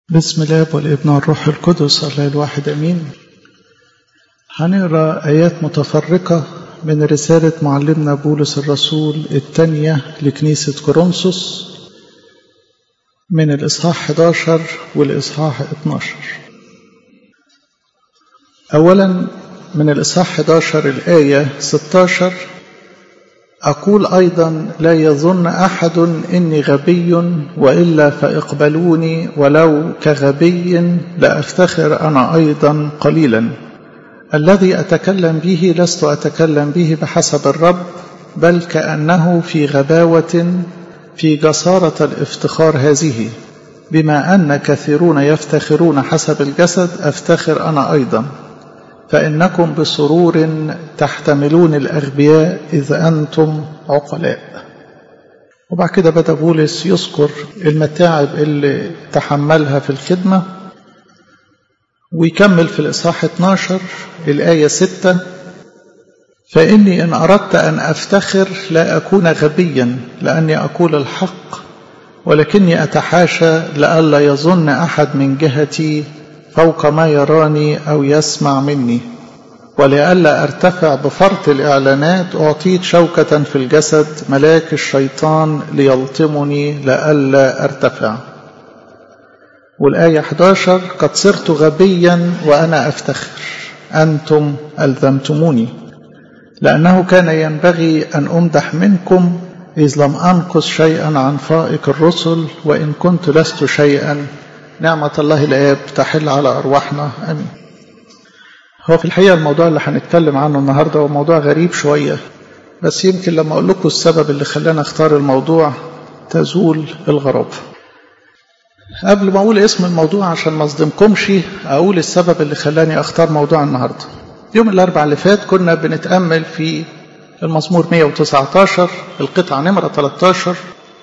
بسم الله والابن والروح القدس الله الواحد امين هنقرا ايات متفرقه من رساله معلمنا بولس الرسول الثانيه لكنيسه كورنثوس من الاصحاح 11 والاصحاح 12 اولا من الاصحاح 11 الايه 16 أقول أيضا لا يظن أحد إني غبي وإلا فاقبلوني ولو كغبي لأفتخر أنا أيضا قليلا الذي أتكلم به لست أتكلم به بحسب الرب بل كأنه في غباوة في جسارة الافتخار هذه بما أن كثيرون يفتخرون حسب الجسد أفتخر أنا أيضا فإنكم بسرور تحتملون الأغبياء إذ أنتم عقلاء وبعد كده بدأ بولس يذكر المتاعب اللي تحملها في الخدمة ويكمل في الإصحاح 12 الآية 6 فإني إن أردت أن أفتخر لا أكون غبيا لأني أقول الحق ولكني أتحاشى لئلا يظن أحد من جهتي فوق ما يراني أو يسمع مني ولئلا أرتفع بفرط الإعلانات أعطيت شوكة في الجسد ملاك الشيطان ليلطمني لئلا أرتفع والآية 11 قد صرت غبيا وأنا أفتخر أنتم ألزمتموني لأنه كان ينبغي أن أمدح منكم إذ لم أنقص شيئا عن فائق الرسل وإن كنت لست شيئا نعمة الله الآب تحل على أرواحنا أمين هو في الحقيقة الموضوع اللي هنتكلم عنه النهاردة هو موضوع غريب شوية بس يمكن لما أقول لكم السبب اللي خلانا اختار الموضوع تزول الغرابة قبل ما أقول اسم الموضوع عشان ما أصدمكمش أقول السبب اللي خلاني أختار موضوع النهاردة يوم الأربع اللي فات كنا بنتأمل في المزمور 119 القطعة نمرة 13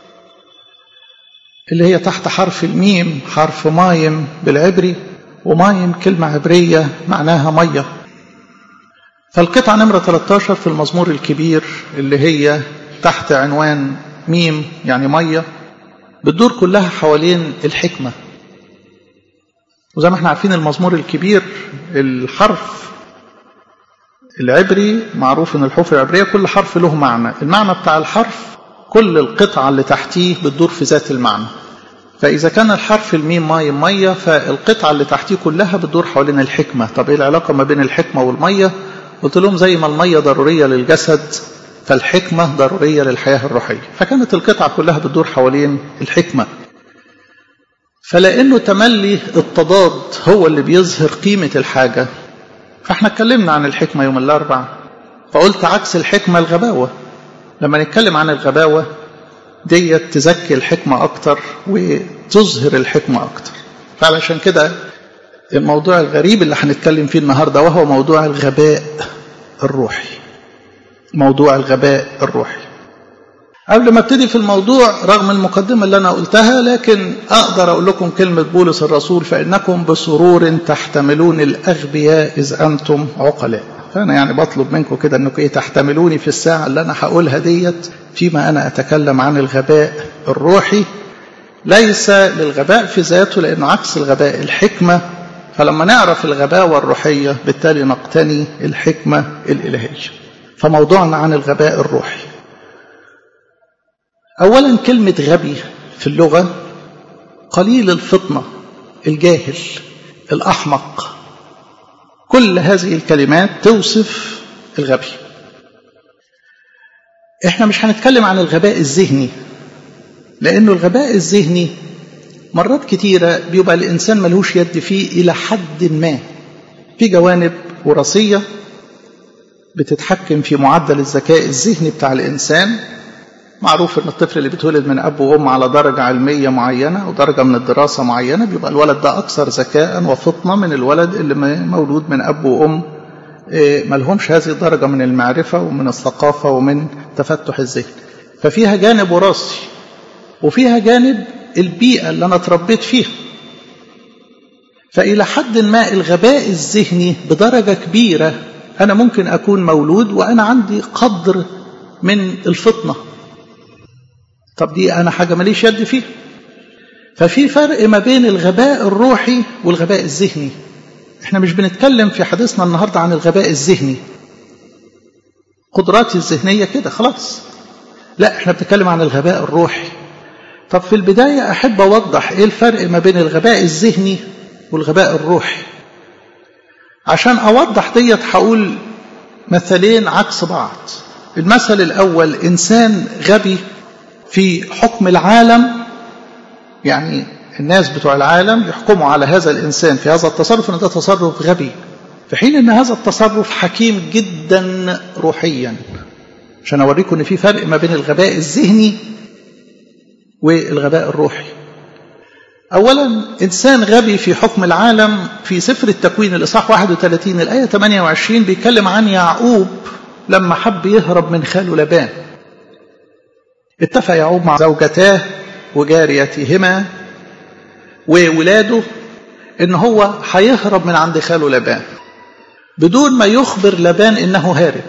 اللي هي تحت حرف الميم حرف مايم بالعبري ومايم كلمة عبرية معناها مية فالقطعة نمرة 13 في المزمور الكبير اللي هي تحت عنوان ميم يعني مية بتدور كلها حوالين الحكمة وزي ما احنا عارفين المزمور الكبير الحرف العبري معروف ان الحروف العبرية كل حرف له معنى المعنى بتاع الحرف كل القطعة اللي تحتيه بتدور في ذات المعنى فإذا كان الحرف الميم ماي مية فالقطعة اللي تحتيه كلها بتدور حوالين الحكمة طب إيه العلاقة ما بين الحكمة والمية قلت لهم زي ما المية ضرورية للجسد فالحكمة ضرورية للحياة الروحية فكانت القطعة كلها بتدور حوالين الحكمة فلأنه تملي التضاد هو اللي بيظهر قيمة الحاجة فاحنا اتكلمنا عن الحكمة يوم الأربع فقلت عكس الحكمة الغباوة لما نتكلم عن الغباوة ديت تزكي الحكمة أكتر وتظهر الحكمة أكتر فعلشان كده الموضوع الغريب اللي هنتكلم فيه النهاردة وهو موضوع الغباء الروحي موضوع الغباء الروحي قبل ما ابتدي في الموضوع رغم المقدمة اللي أنا قلتها لكن أقدر أقول لكم كلمة بولس الرسول فإنكم بسرور تحتملون الأغبياء إذ أنتم عقلاء فأنا يعني بطلب منكم كده أنكم إيه تحتملوني في الساعة اللي أنا هقولها ديت فيما أنا أتكلم عن الغباء الروحي ليس للغباء في ذاته لأنه عكس الغباء الحكمة فلما نعرف الغباوة الروحية بالتالي نقتني الحكمة الإلهية فموضوعنا عن الغباء الروحي أولا كلمة غبي في اللغة قليل الفطنة الجاهل الأحمق كل هذه الكلمات توصف الغبي احنا مش هنتكلم عن الغباء الذهني لانه الغباء الذهني مرات كتيرة بيبقى الإنسان ملهوش يد فيه إلى حد ما في جوانب وراثية بتتحكم في معدل الذكاء الذهني بتاع الإنسان معروف ان الطفل اللي بيتولد من اب وام على درجه علميه معينه او درجه من الدراسه معينه بيبقى الولد ده اكثر ذكاء وفطنه من الولد اللي مولود من اب وام ما لهمش هذه الدرجه من المعرفه ومن الثقافه ومن تفتح الذهن ففيها جانب وراثي وفيها جانب البيئه اللي انا اتربيت فيها فالى حد ما الغباء الذهني بدرجه كبيره انا ممكن اكون مولود وانا عندي قدر من الفطنه طب دي أنا حاجة ماليش يد فيها ففي فرق ما بين الغباء الروحي والغباء الذهني احنا مش بنتكلم في حديثنا النهاردة عن الغباء الذهني قدراتي الذهنية كده خلاص لا احنا بنتكلم عن الغباء الروحي طب في البداية أحب أوضح إيه الفرق ما بين الغباء الذهني والغباء الروحي عشان أوضح ديت هقول مثلين عكس بعض المثل الأول إنسان غبي في حكم العالم يعني الناس بتوع العالم يحكموا على هذا الإنسان في هذا التصرف أن ده تصرف غبي في حين أن هذا التصرف حكيم جدا روحيا عشان أوريكم أن في فرق ما بين الغباء الذهني والغباء الروحي أولا إنسان غبي في حكم العالم في سفر التكوين الإصحاح 31 الآية 28 بيتكلم عن يعقوب لما حب يهرب من خاله لبان اتفق يعقوب مع زوجتاه وجاريتهما وولاده ان هو هيهرب من عند خاله لبان بدون ما يخبر لبان انه هارب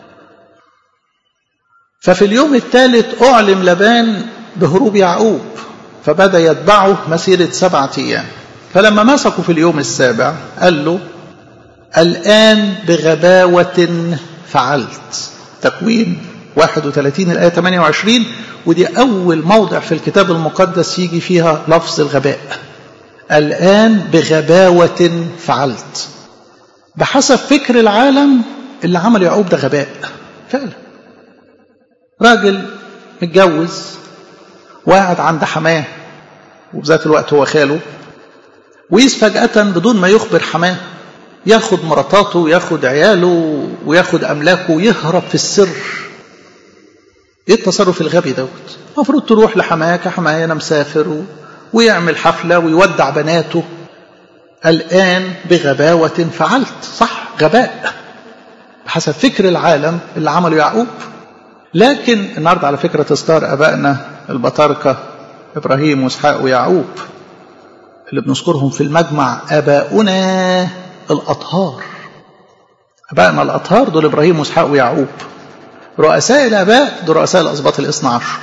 ففي اليوم الثالث اعلم لبان بهروب يعقوب فبدا يتبعه مسيره سبعه ايام فلما مسكوا في اليوم السابع قال له الان بغباوه فعلت تكوين 31 الآية 28 ودي أول موضع في الكتاب المقدس يجي فيها لفظ الغباء الآن بغباوة فعلت بحسب فكر العالم اللي عمل يعقوب ده غباء فعلا راجل متجوز وقاعد عند حماه وبذات الوقت هو خاله ويس فجأة بدون ما يخبر حماه ياخد مراتاته وياخد عياله وياخد أملاكه ويهرب في السر ايه التصرف الغبي دوت المفروض تروح لحماك يا حماية انا مسافر ويعمل حفلة ويودع بناته الآن بغباوة فعلت صح غباء بحسب فكر العالم اللي عمله يعقوب لكن النهارده على فكرة تذكار أبائنا البطاركة إبراهيم وإسحاق ويعقوب اللي بنذكرهم في المجمع آباؤنا الأطهار أبائنا الأطهار دول إبراهيم وإسحاق ويعقوب رؤساء الآباء دول رؤساء الأسباط الاثنى عشر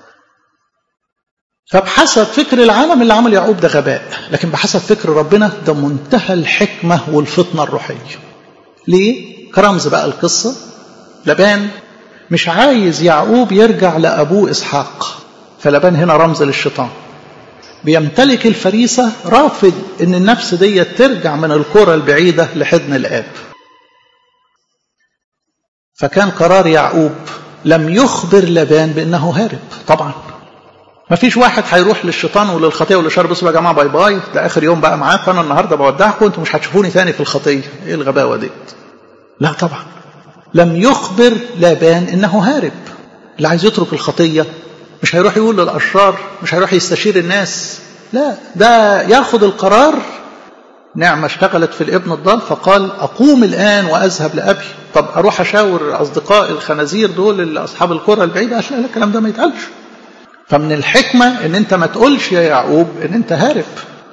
فبحسب فكر العالم اللي عمل يعقوب ده غباء لكن بحسب فكر ربنا ده منتهى الحكمة والفطنة الروحية ليه؟ كرمز بقى القصة لبان مش عايز يعقوب يرجع لأبوه إسحاق فلبان هنا رمز للشيطان بيمتلك الفريسة رافض ان النفس دي ترجع من الكرة البعيدة لحضن الآب فكان قرار يعقوب لم يخبر لبان بأنه هارب طبعا ما فيش واحد هيروح للشيطان وللخطيه وللشر بصوا يا جماعه باي باي ده اخر يوم بقى معاكم انا النهارده بودعكم انتوا مش هتشوفوني تاني في الخطيه ايه الغباوه ديت لا طبعا لم يخبر لابان انه هارب اللي عايز يترك الخطيه مش هيروح يقول للاشرار مش هيروح يستشير الناس لا ده ياخد القرار نعمة اشتغلت في الابن الضال فقال أقوم الآن وأذهب لأبي طب أروح أشاور أصدقاء الخنازير دول اللي أصحاب القرى البعيدة لا لا الكلام ده ما يتقالش فمن الحكمة ان انت ما تقولش يا يعقوب ان انت هارب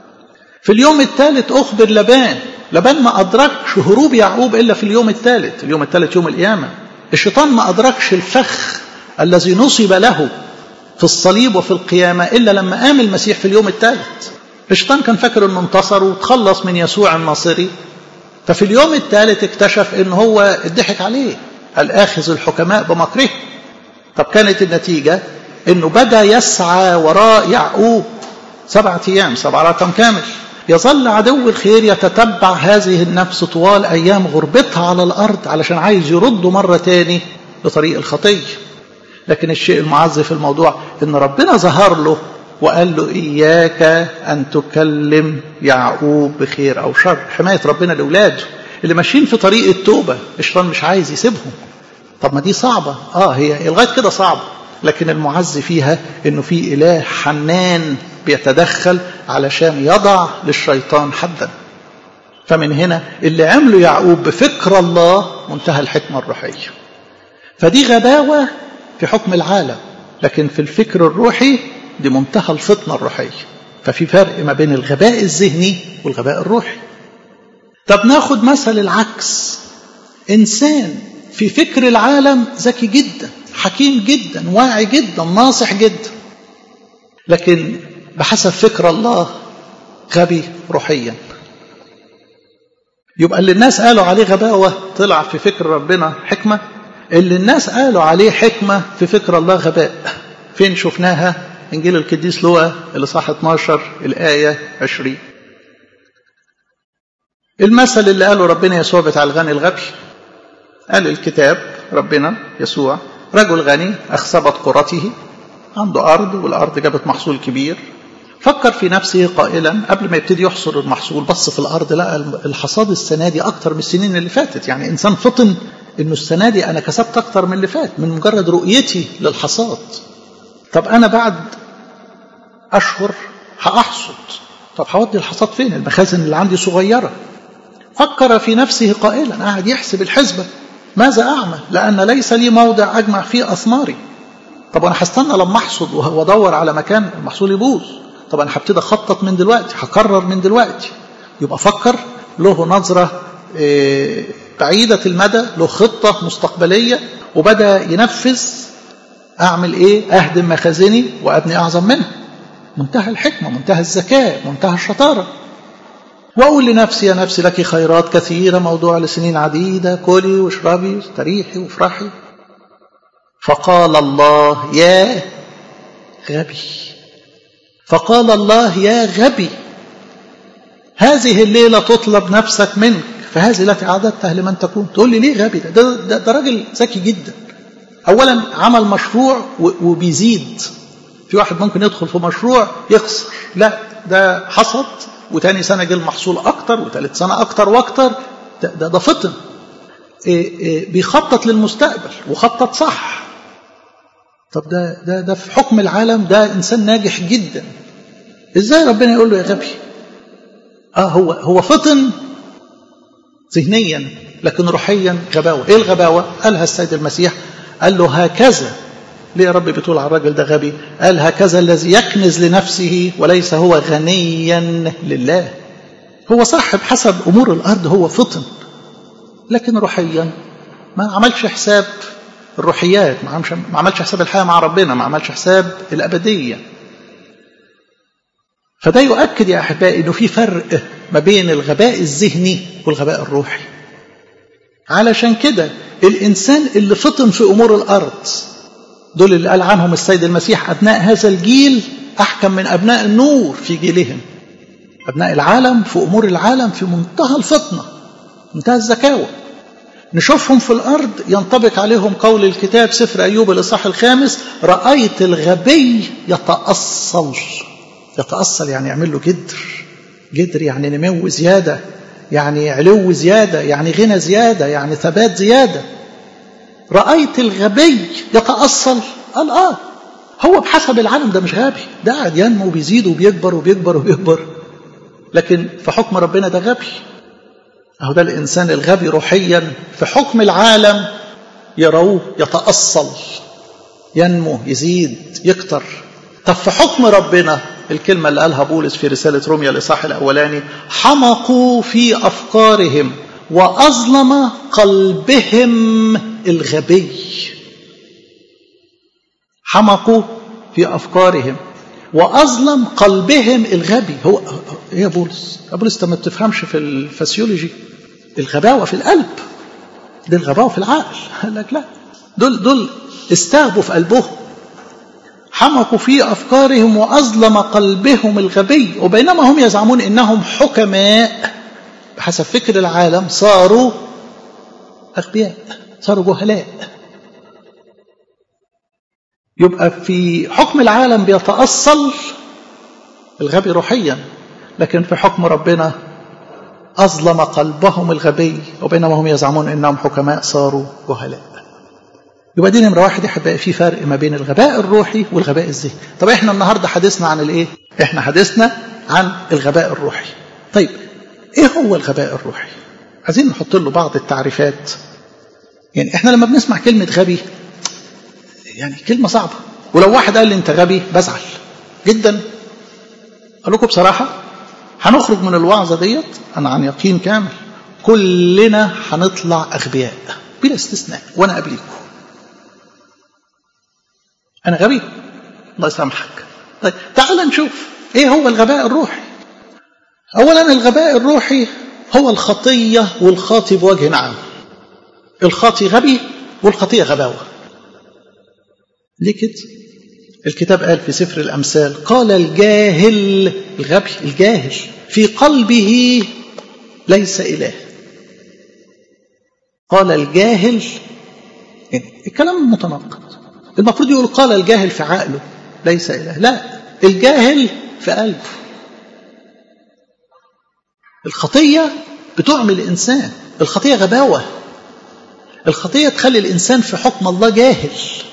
في اليوم الثالث اخبر لبان لبان ما ادركش هروب يعقوب الا في اليوم الثالث اليوم الثالث يوم القيامة الشيطان ما ادركش الفخ الذي نصب له في الصليب وفي القيامة الا لما قام المسيح في اليوم الثالث الشيطان كان فاكر انه انتصر وتخلص من يسوع الناصري ففي اليوم الثالث اكتشف ان هو اتضحك عليه الاخذ الحكماء بمكره طب كانت النتيجة انه بدا يسعى وراء يعقوب سبعة ايام سبع رقم كامل يظل عدو الخير يتتبع هذه النفس طوال ايام غربتها على الارض علشان عايز يرده مره تاني لطريق الخطيه لكن الشيء المعز في الموضوع ان ربنا ظهر له وقال له اياك ان تكلم يعقوب بخير او شر حمايه ربنا لاولاده اللي ماشيين في طريق التوبه الشيطان مش عايز يسيبهم طب ما دي صعبه اه هي لغايه كده صعبه لكن المعز فيها انه في اله حنان بيتدخل علشان يضع للشيطان حدا فمن هنا اللي عمله يعقوب بفكر الله منتهى الحكمة الروحية فدي غباوة في حكم العالم لكن في الفكر الروحي دي منتهى الفطنة الروحية ففي فرق ما بين الغباء الذهني والغباء الروحي طب ناخد مثل العكس إنسان في فكر العالم ذكي جدا حكيم جدا واعي جدا ناصح جدا لكن بحسب فكر الله غبي روحيا يبقى اللي الناس قالوا عليه غباوة طلع في فكر ربنا حكمة اللي الناس قالوا عليه حكمة في فكر الله غباء فين شفناها إنجيل القديس لوقا اللي صح 12 الآية 20 المثل اللي قاله ربنا يسوع بتاع الغني الغبي قال الكتاب ربنا يسوع رجل غني أخصبت قرته عنده أرض والأرض جابت محصول كبير فكر في نفسه قائلا قبل ما يبتدي يحصر المحصول بص في الأرض لقى الحصاد السنة دي أكتر من السنين اللي فاتت يعني إنسان فطن إنه السنة دي أنا كسبت أكتر من اللي فات من مجرد رؤيتي للحصاد طب أنا بعد أشهر هأحصد طب هودي الحصاد فين المخازن اللي عندي صغيرة فكر في نفسه قائلا قاعد يحسب الحسبة ماذا أعمل لأن ليس لي موضع أجمع فيه أثماري طب أنا هستنى لما أحصد وأدور على مكان المحصول يبوظ طب أنا هبتدي أخطط من دلوقتي هقرر من دلوقتي يبقى فكر له نظرة بعيدة المدى له خطة مستقبلية وبدأ ينفذ أعمل إيه أهدم مخازني وأبني أعظم منها منتهى الحكمة منتهى الذكاء منتهى الشطارة وأقول لنفسي يا نفسي لك خيرات كثيرة موضوع لسنين عديدة كلي واشربي واستريحي وافرحي فقال الله يا غبي فقال الله يا غبي هذه الليلة تطلب نفسك منك فهذه التي أعددتها لمن تكون تقول لي ليه غبي ده ده, ده, ده راجل ذكي جدا أولا عمل مشروع وبيزيد في واحد ممكن يدخل في مشروع يخسر لا ده حصد وتاني سنة جه المحصول أكتر وتالت سنة أكتر وأكتر ده, ده, ده فطن إيه إيه بيخطط للمستقبل وخطط صح طب ده, ده, ده في حكم العالم ده إنسان ناجح جدا إزاي ربنا يقول له يا غبي آه هو هو فطن ذهنيا لكن روحيا غباوة إيه الغباوة قالها السيد المسيح قال له هكذا ليه يا رب بتقول على الراجل ده غبي قال هكذا الذي يكنز لنفسه وليس هو غنيا لله هو صح بحسب أمور الأرض هو فطن لكن روحيا ما عملش حساب الروحيات ما عملش حساب الحياة مع ربنا ما عملش حساب الأبدية فده يؤكد يا أحبائي أنه في فرق ما بين الغباء الذهني والغباء الروحي علشان كده الإنسان اللي فطن في أمور الأرض دول اللي قال عنهم السيد المسيح أبناء هذا الجيل أحكم من أبناء النور في جيلهم أبناء العالم في أمور العالم في منتهى الفطنة منتهى الذكاوة نشوفهم في الأرض ينطبق عليهم قول الكتاب سفر أيوب الإصحاح الخامس رأيت الغبي يتأصل يتأصل يعني يعمل له جدر جدر يعني نمو زيادة يعني علو زيادة يعني غنى زيادة يعني ثبات زيادة رأيت الغبي يتأصل قال آه هو بحسب العالم ده مش غبي ده قاعد ينمو وبيزيد وبيكبر وبيكبر وبيكبر لكن في حكم ربنا ده غبي أهو ده الإنسان الغبي روحيا في حكم العالم يروه يتأصل ينمو يزيد يكتر طب في حكم ربنا الكلمة اللي قالها بولس في رسالة روميا الإصحاح الأولاني حمقوا في أفكارهم وأظلم قلبهم الغبي حمقوا في أفكارهم وأظلم قلبهم الغبي هو إيه يا بولس يا بولس أنت ما بتفهمش في الفسيولوجي الغباوة في القلب دي الغباوة في العقل قال لك لا دول دول استهبوا في قلبهم حمقوا في أفكارهم وأظلم قلبهم الغبي وبينما هم يزعمون إنهم حكماء بحسب فكر العالم صاروا أغبياء صاروا جهلاء يبقى في حكم العالم بيتأصل الغبي روحيا لكن في حكم ربنا أظلم قلبهم الغبي وبينما هم يزعمون إنهم حكماء صاروا جهلاء يبقى دي نمرة واحد يحب في فرق ما بين الغباء الروحي والغباء الذهني طب احنا النهاردة حدثنا عن الايه احنا حدثنا عن الغباء الروحي طيب ايه هو الغباء الروحي عايزين نحط له بعض التعريفات يعني احنا لما بنسمع كلمة غبي يعني كلمة صعبة ولو واحد قال لي انت غبي بزعل جدا اقول لكم بصراحة هنخرج من الوعظة ديت انا عن يقين كامل كلنا هنطلع اغبياء بلا استثناء وانا قبليكم انا غبي الله يسامحك طيب تعال نشوف ايه هو الغباء الروحي اولا الغباء الروحي هو الخطيه والخاطي بوجه عام الخاطي غبي والخطيه غباوه ليه كده الكتاب قال في سفر الامثال قال الجاهل الغبي الجاهل في قلبه ليس اله قال الجاهل يعني الكلام متناقض المفروض يقول قال الجاهل في عقله ليس اله لا الجاهل في قلبه الخطيه بتعمي الانسان الخطيه غباوه الخطيه تخلي الانسان في حكم الله جاهل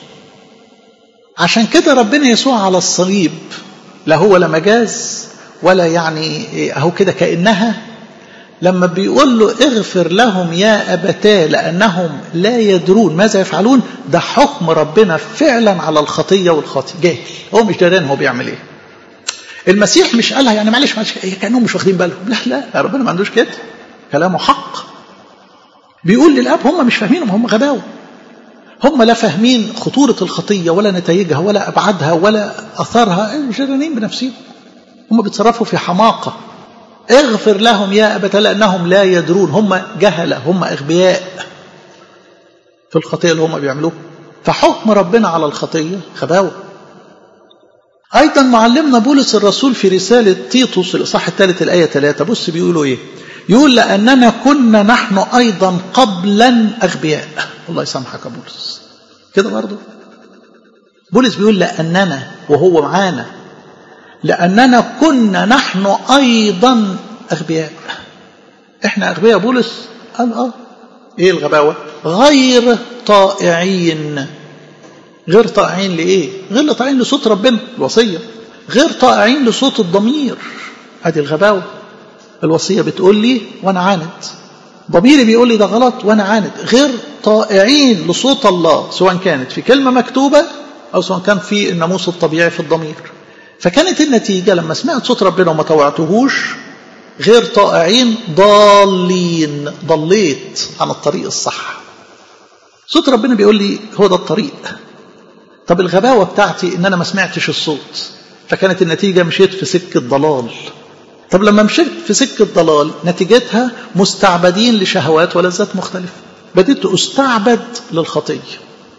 عشان كده ربنا يسوع على الصليب لا هو لا مجاز ولا يعني اهو كده كانها لما بيقول له اغفر لهم يا ابتاه لانهم لا يدرون ماذا يفعلون ده حكم ربنا فعلا على الخطيه والخاطئ جاهل هو مش دارين هو بيعمل ايه المسيح مش قالها يعني معلش معلش كانهم مش واخدين بالهم لا لا ربنا ما عندوش كده كلامه حق بيقول للاب هم مش فاهمينهم هم غباوه هم لا فاهمين خطورة الخطية ولا نتائجها ولا أبعادها ولا أثارها جرانين بنفسهم هم بيتصرفوا في حماقة اغفر لهم يا أبت لأنهم لا يدرون هم جهلة هم أغبياء في الخطية اللي هم بيعملوها فحكم ربنا على الخطية خباوة أيضا معلمنا بولس الرسول في رسالة تيتوس الإصحاح الثالث الآية 3 بص بيقولوا إيه يقول لأننا كنا نحن أيضا قبلا أغبياء الله يسامحك يا بولس كده برضه بولس بيقول لأننا وهو معانا لأننا كنا نحن أيضا أغبياء إحنا أغبياء بولس قال آه إيه الغباوة غير طائعين غير طائعين لإيه غير طائعين لصوت ربنا الوصية غير طائعين لصوت الضمير هذه الغباوة الوصية بتقول لي وأنا عاند ضميري بيقول لي ده غلط وأنا عاند غير طائعين لصوت الله سواء كانت في كلمة مكتوبة أو سواء كان في الناموس الطبيعي في الضمير فكانت النتيجة لما سمعت صوت ربنا وما طوعتهوش غير طائعين ضالين ضليت عن الطريق الصح صوت ربنا بيقول لي هو ده الطريق طب الغباوة بتاعتي ان انا ما سمعتش الصوت فكانت النتيجة مشيت في سكة ضلال طب لما مشيت في سكة ضلال نتيجتها مستعبدين لشهوات ولذات مختلفة بديت استعبد للخطية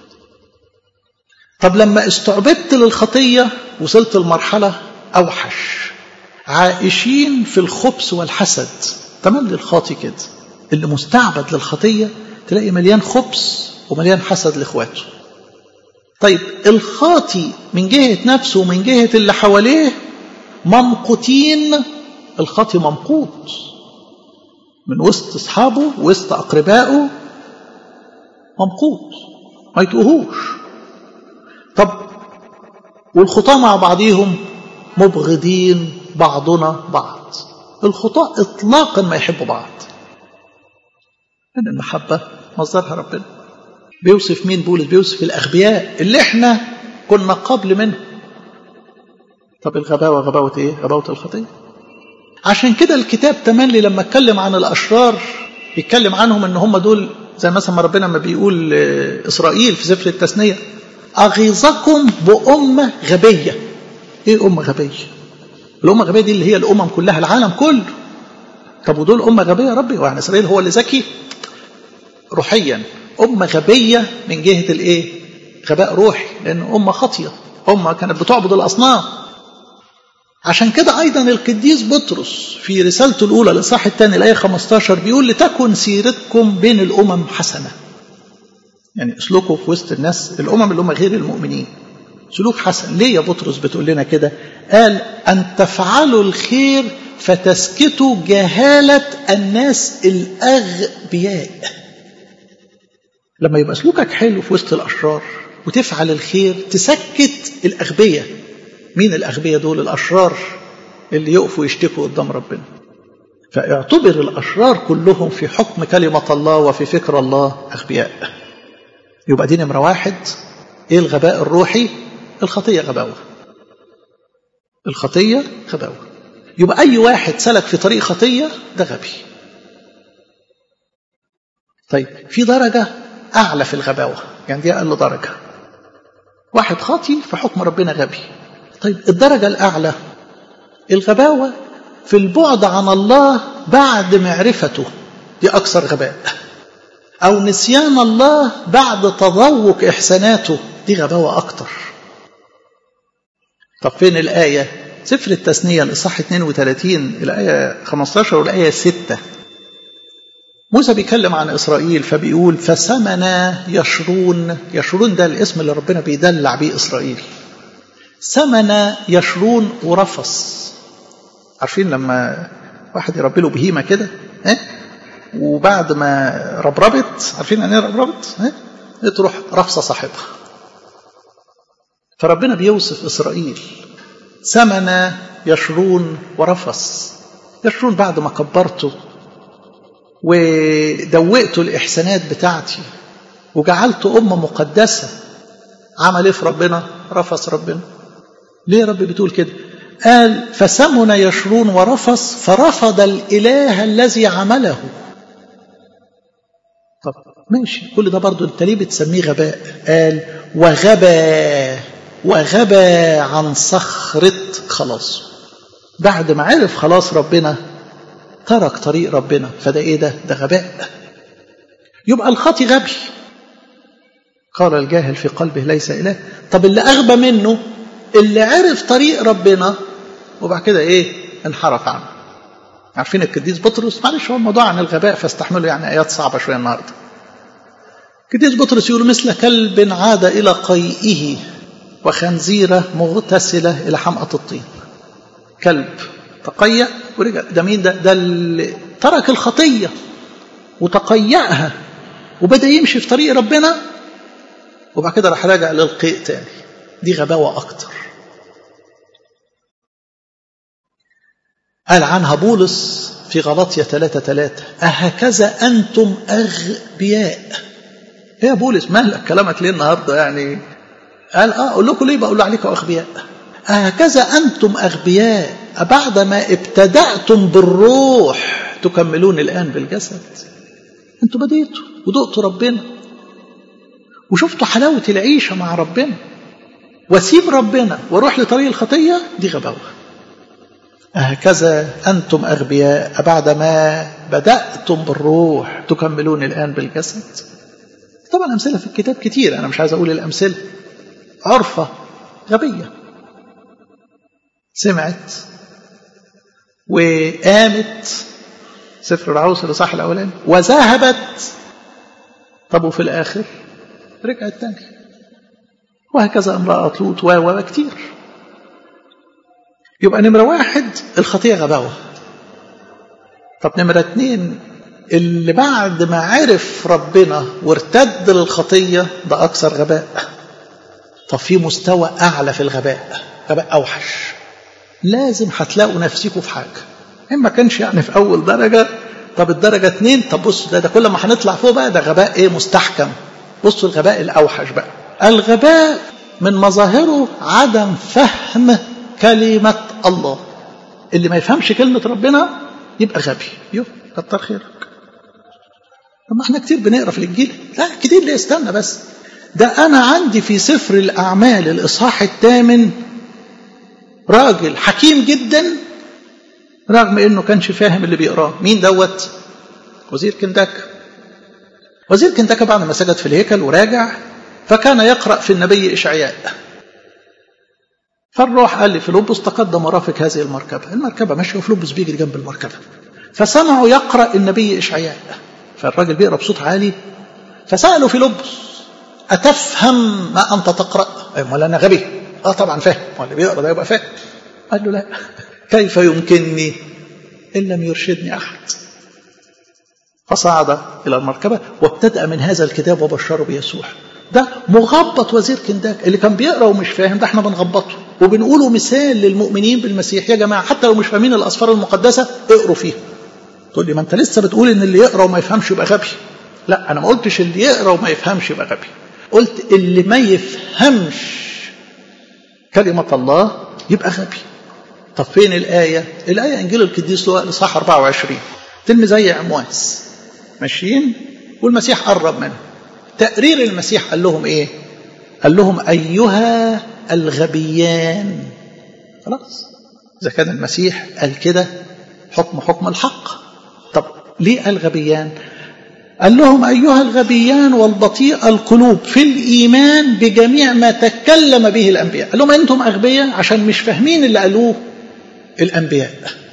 طب لما استعبدت للخطية وصلت لمرحلة أوحش عائشين في الخبث والحسد تمام للخاطي كده اللي مستعبد للخطية تلاقي مليان خبث ومليان حسد لإخواته طيب الخاطي من جهة نفسه ومن جهة اللي حواليه ممقوتين الخاطي ممقوت من وسط أصحابه وسط أقربائه ممقوت ما يتقوهوش طب والخطاة مع بعضهم مبغضين بعضنا بعض الخطاة إطلاقا ما يحبوا بعض أن المحبة مصدرها ربنا بيوصف مين بولس بيوصف الأغبياء اللي احنا كنا قبل منه طب الغباوة غباوة ايه غباوة الخطية عشان كده الكتاب تملي لما اتكلم عن الأشرار بيتكلم عنهم ان هم دول زي مثلا ما ربنا ما بيقول إسرائيل في سفر التثنية أغيظكم بأمة غبية إيه أمة غبية الأمة الغبية دي اللي هي الأمم كلها العالم كله طب ودول أمة غبية يا ربي وعن إسرائيل هو اللي ذكي روحيا أمة غبية من جهة الإيه غباء روحي لأن أمة خاطية أمة كانت بتعبد الأصنام عشان كده أيضا القديس بطرس في رسالته الأولى الإصحاح الثاني الآية 15 بيقول لتكن سيرتكم بين الأمم حسنة يعني اسلكوا في وسط الناس الامم اللي هم غير المؤمنين سلوك حسن ليه يا بطرس بتقول لنا كده قال ان تفعلوا الخير فتسكتوا جهاله الناس الاغبياء لما يبقى سلوكك حلو في وسط الاشرار وتفعل الخير تسكت الاغبياء مين الاغبياء دول الاشرار اللي يقفوا يشتكوا قدام ربنا فاعتبر الاشرار كلهم في حكم كلمه الله وفي فكر الله اغبياء يبقى دي نمرة واحد ايه الغباء الروحي الخطية غباوة الخطية غباوة يبقى أي واحد سلك في طريق خطية ده غبي طيب في درجة أعلى في الغباوة يعني دي أقل درجة واحد خاطي في حكم ربنا غبي طيب الدرجة الأعلى الغباوة في البعد عن الله بعد معرفته دي أكثر غباء أو نسيان الله بعد تذوق إحساناته دي غباوة أكتر طب فين الآية سفر التثنية الإصحاح 32 الآية 15 والآية 6 موسى بيتكلم عن إسرائيل فبيقول فسمنا يشرون يشرون ده الاسم اللي ربنا بيدلع بيه إسرائيل سمنا يشرون ورفص عارفين لما واحد يربي له بهيمة كده اه؟ وبعد ما ربربت عارفين يعني ايه ربربت اه؟ تروح رفصة صاحبها فربنا بيوصف إسرائيل سمنا يشرون ورفص يشرون بعد ما كبرته ودوقته الإحسانات بتاعتي وجعلته أمة مقدسة عمل إيه في ربنا رفص ربنا ليه يا رب بتقول كده قال فسمن يشرون ورفص فرفض الإله الذي عمله طب ماشي كل ده برضو انت ليه بتسميه غباء قال وغبى وغبى عن صخرة خلاص بعد ما عرف خلاص ربنا ترك طريق ربنا فده ايه ده ده غباء يبقى الخاطي غبي قال الجاهل في قلبه ليس اله طب اللي اغبى منه اللي عرف طريق ربنا وبعد كده ايه انحرف عنه عارفين القديس بطرس معلش هو الموضوع عن الغباء فاستحملوا يعني ايات صعبه شويه النهارده القديس بطرس يقول مثل كلب عاد الى قيئه وخنزيره مغتسله الى حمأة الطين كلب تقيأ ورجع ده مين ده ده اللي ترك الخطيه وتقيأها وبدأ يمشي في طريق ربنا وبعد كده راح راجع للقيء تاني دي غباوة أكتر قال عنها بولس في غلطية ثلاثة ثلاثة أهكذا أنتم أغبياء يا بولس مالك كلامك ليه النهاردة يعني قال آه أقول لكم ليه بقول عليكم أغبياء أهكذا أنتم أغبياء بعدما ابتدأتم بالروح تكملون الآن بالجسد أنتوا بديتوا ودقتوا ربنا وشفتوا حلاوة العيشة مع ربنا واسيب ربنا واروح لطريق الخطيه دي غباوه هكذا انتم اغبياء بعدما بداتم بالروح تكملون الان بالجسد طبعا امثله في الكتاب كتير انا مش عايز اقول الامثله عرفه غبيه سمعت وقامت سفر العروس الاصحاح الاولاني وذهبت طب وفي الاخر رجعت تاني وهكذا امرأة لوط و كتير يبقى نمرة واحد الخطية غباوة طب نمرة اتنين اللي بعد ما عرف ربنا وارتد للخطية ده أكثر غباء طب في مستوى أعلى في الغباء غباء أوحش لازم هتلاقوا نفسكم في حاجة إن ما كانش يعني في أول درجة طب الدرجة اتنين طب بصوا ده, ده كل ما هنطلع فوق بقى ده غباء إيه مستحكم بصوا الغباء الأوحش بقى الغباء من مظاهره عدم فهم كلمة الله اللي ما يفهمش كلمة ربنا يبقى غبي يوه كتر خيرك طب ما احنا كتير بنقرا في الانجيل لا كتير ليه استنى بس ده انا عندي في سفر الاعمال الاصحاح الثامن راجل حكيم جدا رغم انه كانش فاهم اللي بيقراه مين دوت وزير كنداكا وزير كنداكا بعد ما سجد في الهيكل وراجع فكان يقرأ في النبي إشعياء فالروح قال لي فيلبس تقدم ورافق هذه المركبة المركبة ماشية وفيلبس بيجري جنب المركبة فسمعوا يقرأ النبي إشعياء فالراجل بيقرأ بصوت عالي فسألوا فيلبس أتفهم ما أنت تقرأ أمال أنا غبي آه طبعا فاهم واللي بيقرأ ده يبقى فاهم قال له لا كيف يمكنني إن لم يرشدني أحد فصعد إلى المركبة وابتدأ من هذا الكتاب وبشره بيسوع ده مغبط وزير كنداك اللي كان بيقرا ومش فاهم ده احنا بنغبطه وبنقوله مثال للمؤمنين بالمسيح يا جماعه حتى لو مش فاهمين الاسفار المقدسه اقروا فيها تقول لي ما انت لسه بتقول ان اللي يقرا وما يفهمش يبقى غبي لا انا ما قلتش اللي يقرا وما يفهمش يبقى غبي قلت اللي ما يفهمش كلمه الله يبقى غبي طب فين الايه الايه انجيل القديس لوقا الاصحاح 24 تلمي زي عمواس ماشيين والمسيح قرب منه تقرير المسيح قال لهم ايه قال لهم ايها الغبيان خلاص إذا كان المسيح قال كده حكم حكم الحق طب ليه قال غبيان قال لهم أيها الغبيان والبطيء القلوب في الإيمان بجميع ما تكلم به الأنبياء قال لهم أنتم أغبياء عشان مش فاهمين اللي قالوه الأنبياء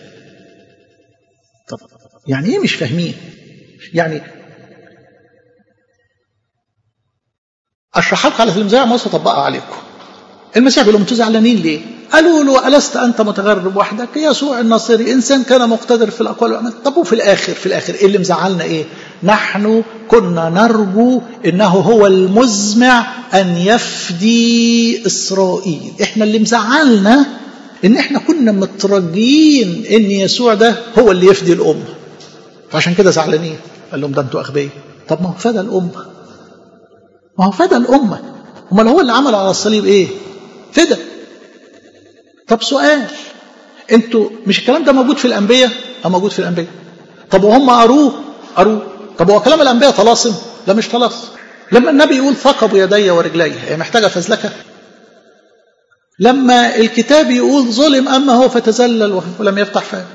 طب يعني إيه مش فاهمين يعني أشرح لكم على الإمزاع ما أطبقها عليكم المسيح بيقول لهم انتوا زعلانين ليه؟ قالوا له ألست أنت متغرب وحدك؟ يسوع الناصري إنسان كان مقتدر في الأقوال والأعمال، طب وفي الآخر في الآخر إيه اللي مزعلنا إيه؟ نحن كنا نرجو إنه هو المزمع أن يفدي إسرائيل، إحنا اللي مزعلنا إن إحنا كنا مترجين إن يسوع ده هو اللي يفدي الأمة. فعشان كده زعلانين، قال لهم ده أنتوا أغبياء. طب ما هو فدى الأمة. ما هو فدى الأمة. أمال هو اللي عمل على الصليب إيه؟ فدى طب سؤال انتوا مش الكلام ده موجود في الانبياء اه موجود في الانبياء طب وهم قروه قروه طب هو كلام الانبياء طلاسم لا مش طلاسم لما النبي يقول ثقبوا يدي ورجلي هي محتاجه فزلكه لما الكتاب يقول ظلم اما هو فتذلل ولم يفتح فاه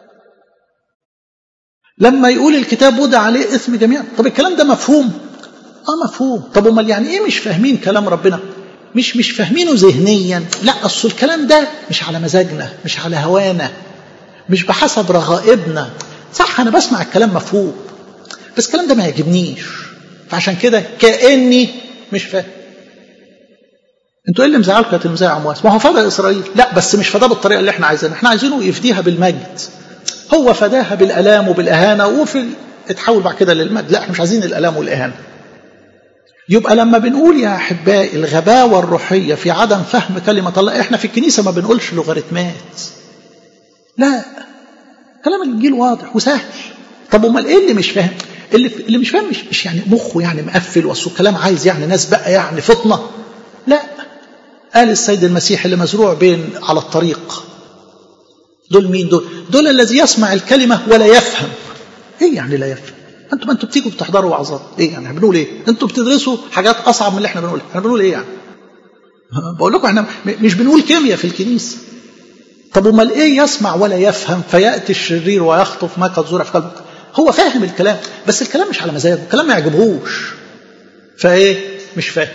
لما يقول الكتاب وضع عليه اثم جميعا طب الكلام ده مفهوم اه مفهوم طب امال يعني ايه مش فاهمين كلام ربنا مش مش فاهمينه ذهنيا لا اصل الكلام ده مش على مزاجنا مش على هوانا مش بحسب رغائبنا صح انا بسمع الكلام مفهوم بس الكلام ده ما يعجبنيش فعشان كده كاني مش فاهم انتوا ايه اللي مزعلكم يا تلميذ عمواس ما هو فدى اسرائيل لا بس مش فداه بالطريقه اللي احنا عايزينها احنا عايزينه يفديها بالمجد هو فداها بالالام وبالاهانه وفي اتحول بعد كده للمجد لا احنا مش عايزين الالام والاهانه يبقى لما بنقول يا احبائي الغباوه الروحيه في عدم فهم كلمه الله احنا في الكنيسه ما بنقولش لوغاريتمات لا كلام الانجيل واضح وسهل طب امال ايه اللي مش فاهم اللي اللي مش فاهم مش, مش يعني مخه يعني مقفل واصل الكلام عايز يعني ناس بقى يعني فطنه لا قال السيد المسيح اللي مزروع بين على الطريق دول مين دول دول الذي يسمع الكلمه ولا يفهم ايه يعني لا يفهم انتوا ما انتوا بتيجوا بتحضروا وعظات ايه يعني بنقول ايه انتوا بتدرسوا حاجات اصعب من اللي احنا بنقولها احنا بنقول ايه يعني بقول لكم احنا مش بنقول كيمياء في الكنيسه طب امال ايه يسمع ولا يفهم فياتي الشرير ويخطف ما قد زرع في قلبه هو فاهم الكلام بس الكلام مش على مزاجه الكلام ما يعجبهوش فايه مش فاهم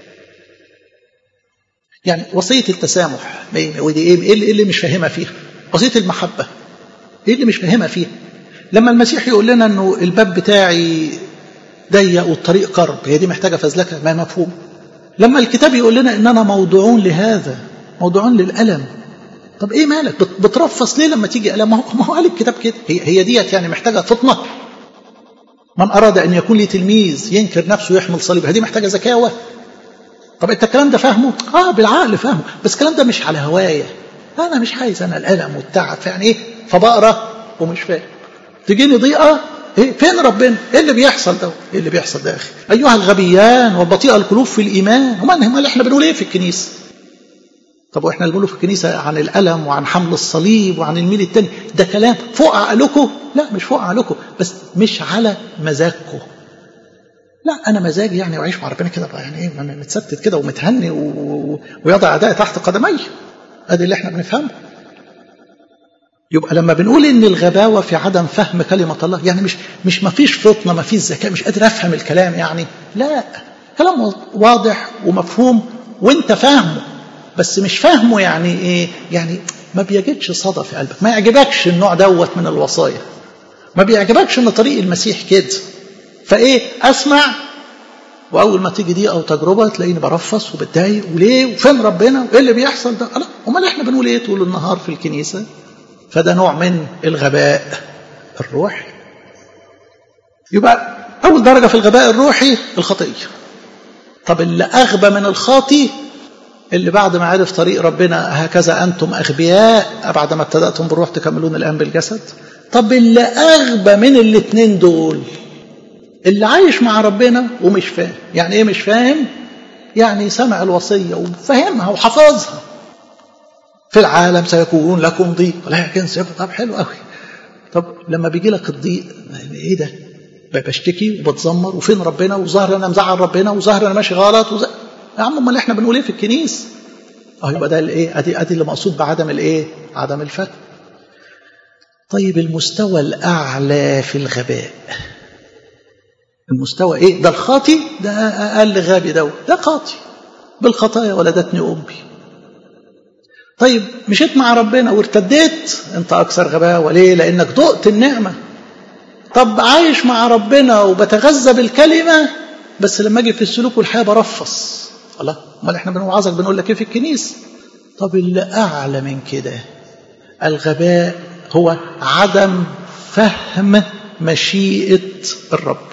يعني وصيه التسامح ودي ايه ايه اللي مش فاهمها فيها وصيه المحبه ايه اللي مش فاهمها فيها لما المسيح يقول لنا انه الباب بتاعي ضيق والطريق قرب هي دي محتاجه فزلكه ما مفهوم لما الكتاب يقول لنا اننا موضوعون لهذا موضوعون للالم طب ايه مالك بترفص ليه لما تيجي الم ما هو قال الكتاب كده هي, هي ديت يعني محتاجه فطنه من اراد ان يكون لي تلميذ ينكر نفسه ويحمل صليب هذه محتاجه ذكاوه طب انت الكلام ده فاهمه اه بالعقل فاهمه بس الكلام ده مش على هوايه انا مش عايز انا الالم والتعب يعني ايه فبقرا ومش فاهم تجيني ضيقه ايه فين ربنا ايه اللي بيحصل ده ايه اللي بيحصل ده يا اخي ايها الغبيان وبطيء القلوب في الايمان امال امال احنا بنقول ايه في الكنيسه طب واحنا اللي بنقوله في الكنيسه عن الالم وعن حمل الصليب وعن الميل التاني ده كلام فوق عقلكم لا مش فوق عقلكم بس مش على مزاجكم لا انا مزاجي يعني اعيش مع ربنا كده بقى يعني ايه متستت كده ومتهني و... ويضع اعدائي تحت قدمي ادي اللي احنا بنفهمه يبقى لما بنقول ان الغباوه في عدم فهم كلمه الله يعني مش مش ما فيش فطنه ما فيش ذكاء مش قادر افهم الكلام يعني لا كلام واضح ومفهوم وانت فاهمه بس مش فاهمه يعني ايه يعني ما بيجدش صدى في قلبك ما يعجبكش النوع دوت من الوصايا ما بيعجبكش ان طريق المسيح كده فايه اسمع واول ما تيجي دي او تجربه تلاقيني برفص وبتضايق وليه وفين ربنا وايه اللي بيحصل ده لا امال احنا بنقول ايه طول النهار في الكنيسه فده نوع من الغباء الروحي يبقى أول درجة في الغباء الروحي الخطية طب اللي أغبى من الخاطي اللي بعد ما عرف طريق ربنا هكذا أنتم أغبياء بعد ما ابتدأتم بالروح تكملون الآن بالجسد طب اللي أغبى من الاثنين دول اللي عايش مع ربنا ومش فاهم يعني إيه مش فاهم يعني سمع الوصية وفهمها وحفظها في العالم سيكون لكم ضيق ولكن سيكون طب حلو قوي طب لما بيجي لك الضيق ايه ده بشتكي وبتذمر وفين ربنا وظاهر انا مزعل ربنا وظاهر انا ماشي غلط وز... يا عم امال احنا بنقول ايه في الكنيسه اه يبقى ده الايه ادي ادي اللي مقصود بعدم الايه عدم الفهم طيب المستوى الاعلى في الغباء المستوى ايه ده الخاطي ده اقل غبي ده ده خاطي بالخطايا ولدتني امي طيب مشيت مع ربنا وارتديت انت اكثر غباوه ليه لانك دقت النعمه طب عايش مع ربنا وبتغذى بالكلمه بس لما اجي في السلوك والحياه برفص الله امال احنا بنوعظك بنقول لك ايه في الكنيسه طب اللي اعلى من كده الغباء هو عدم فهم مشيئه الرب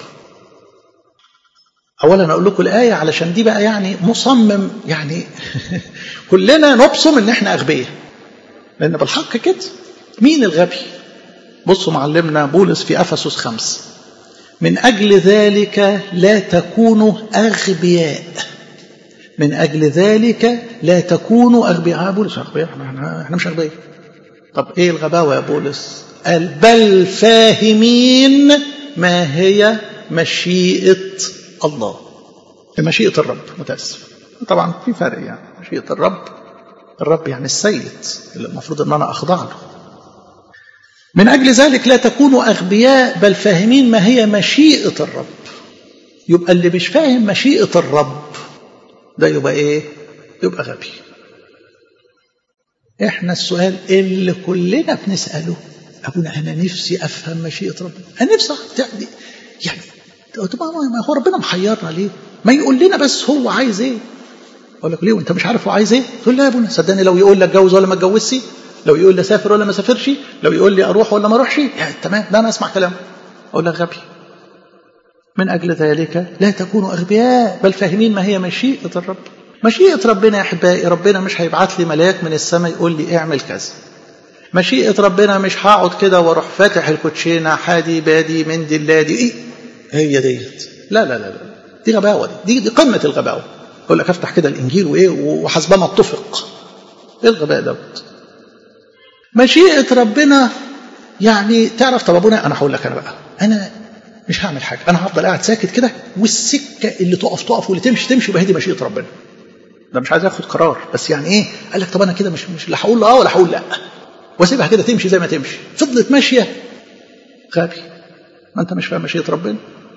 اولا اقول لكم الايه علشان دي بقى يعني مصمم يعني كلنا نبصم ان احنا اغبياء لان بالحق كده مين الغبي بصوا معلمنا بولس في افسس خمسه من اجل ذلك لا تكونوا اغبياء من اجل ذلك لا تكونوا اغبياء بولس اغبياء احنا, احنا مش اغبياء طب ايه الغباوه يا بولس قال بل فاهمين ما هي مشيئه الله مشيئة الرب متأسف طبعا في فرق يعني مشيئة الرب الرب يعني السيد اللي المفروض ان انا اخضع له من اجل ذلك لا تكونوا اغبياء بل فاهمين ما هي مشيئة الرب يبقى اللي مش فاهم مشيئة الرب ده يبقى ايه يبقى غبي احنا السؤال اللي كلنا بنسأله ابونا انا نفسي افهم مشيئة ربنا انا نفسي يعني طب ما هو ربنا محيرنا ليه؟ ما يقول لنا بس هو عايز ايه؟ اقول لك ليه وانت مش عارف هو عايز ايه؟ تقول لا يا ابونا صدقني لو يقول لك اتجوز ولا ما اتجوزش لو يقول لي اسافر ولا ما اسافرش لو يقول لي اروح ولا ما اروحش يعني تمام ده انا اسمع كلامه اقول لك غبي من اجل ذلك لا تكونوا اغبياء بل فاهمين ما هي مشيئه الرب مشيئه ربنا يا احبائي ربنا مش هيبعت لي ملاك من السماء يقول لي اعمل كذا مشيئه ربنا مش هقعد كده واروح فاتح الكوتشينه حادي بادي من دي اللادي ايه هي ديت لا لا لا لا دي غباوه دي, دي قمه الغباوه يقول لك افتح كده الانجيل وايه وحسبما اتفق ايه الغباء دوت مشيئه ربنا يعني تعرف طب ابونا انا هقول لك انا بقى انا مش هعمل حاجه انا هفضل قاعد ساكت كده والسكه اللي تقف تقف واللي تمشي تمشي وهي دي مشيئه ربنا ده مش عايز ياخد قرار بس يعني ايه قال لك طب انا كده مش مش لا هقول اه ولا هقول لا واسيبها كده تمشي زي ما تمشي فضلت ماشيه غبي ما انت مش فاهم مشيئه ربنا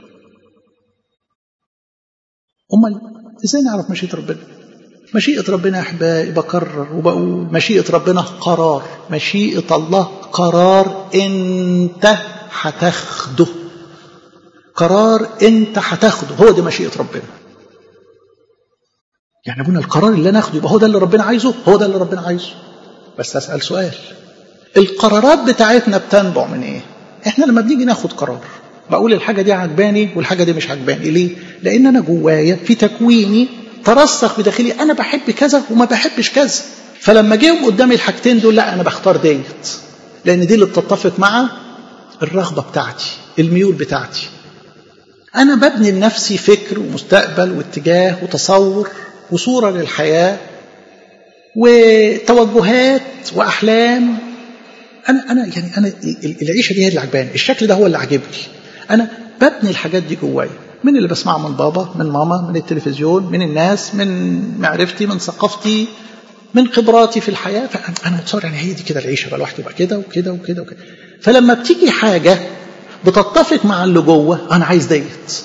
امال ازاي نعرف مشيئه ربنا مشيئه ربنا يا احبائي بكرر وبقول مشيئه ربنا قرار مشيئه الله قرار انت هتاخده قرار انت هتاخده هو دي مشيئه ربنا يعني ابونا القرار اللي انا اخده يبقى هو ده اللي ربنا عايزه هو ده اللي ربنا عايزه بس اسال سؤال القرارات بتاعتنا بتنبع من ايه احنا لما بنيجي ناخد قرار بقول الحاجه دي عجباني والحاجه دي مش عجباني ليه لان انا جوايا في تكويني ترسخ بداخلي انا بحب كذا وما بحبش كذا فلما جيهم قدامي الحاجتين دول لا انا بختار ديت لان دي اللي بتتفق مع الرغبه بتاعتي الميول بتاعتي انا ببني لنفسي فكر ومستقبل واتجاه وتصور وصوره للحياه وتوجهات واحلام انا انا يعني انا العيشه دي هي اللي عجباني الشكل ده هو اللي عاجبني انا ببني الحاجات دي جوايا من اللي بسمعه من بابا من ماما من التلفزيون من الناس من معرفتي من ثقافتي من خبراتي في الحياه فانا متصور يعني هي دي كده العيشه بقى الواحد يبقى كده وكده وكده وكده فلما بتيجي حاجه بتتفق مع اللي جوه انا عايز ديت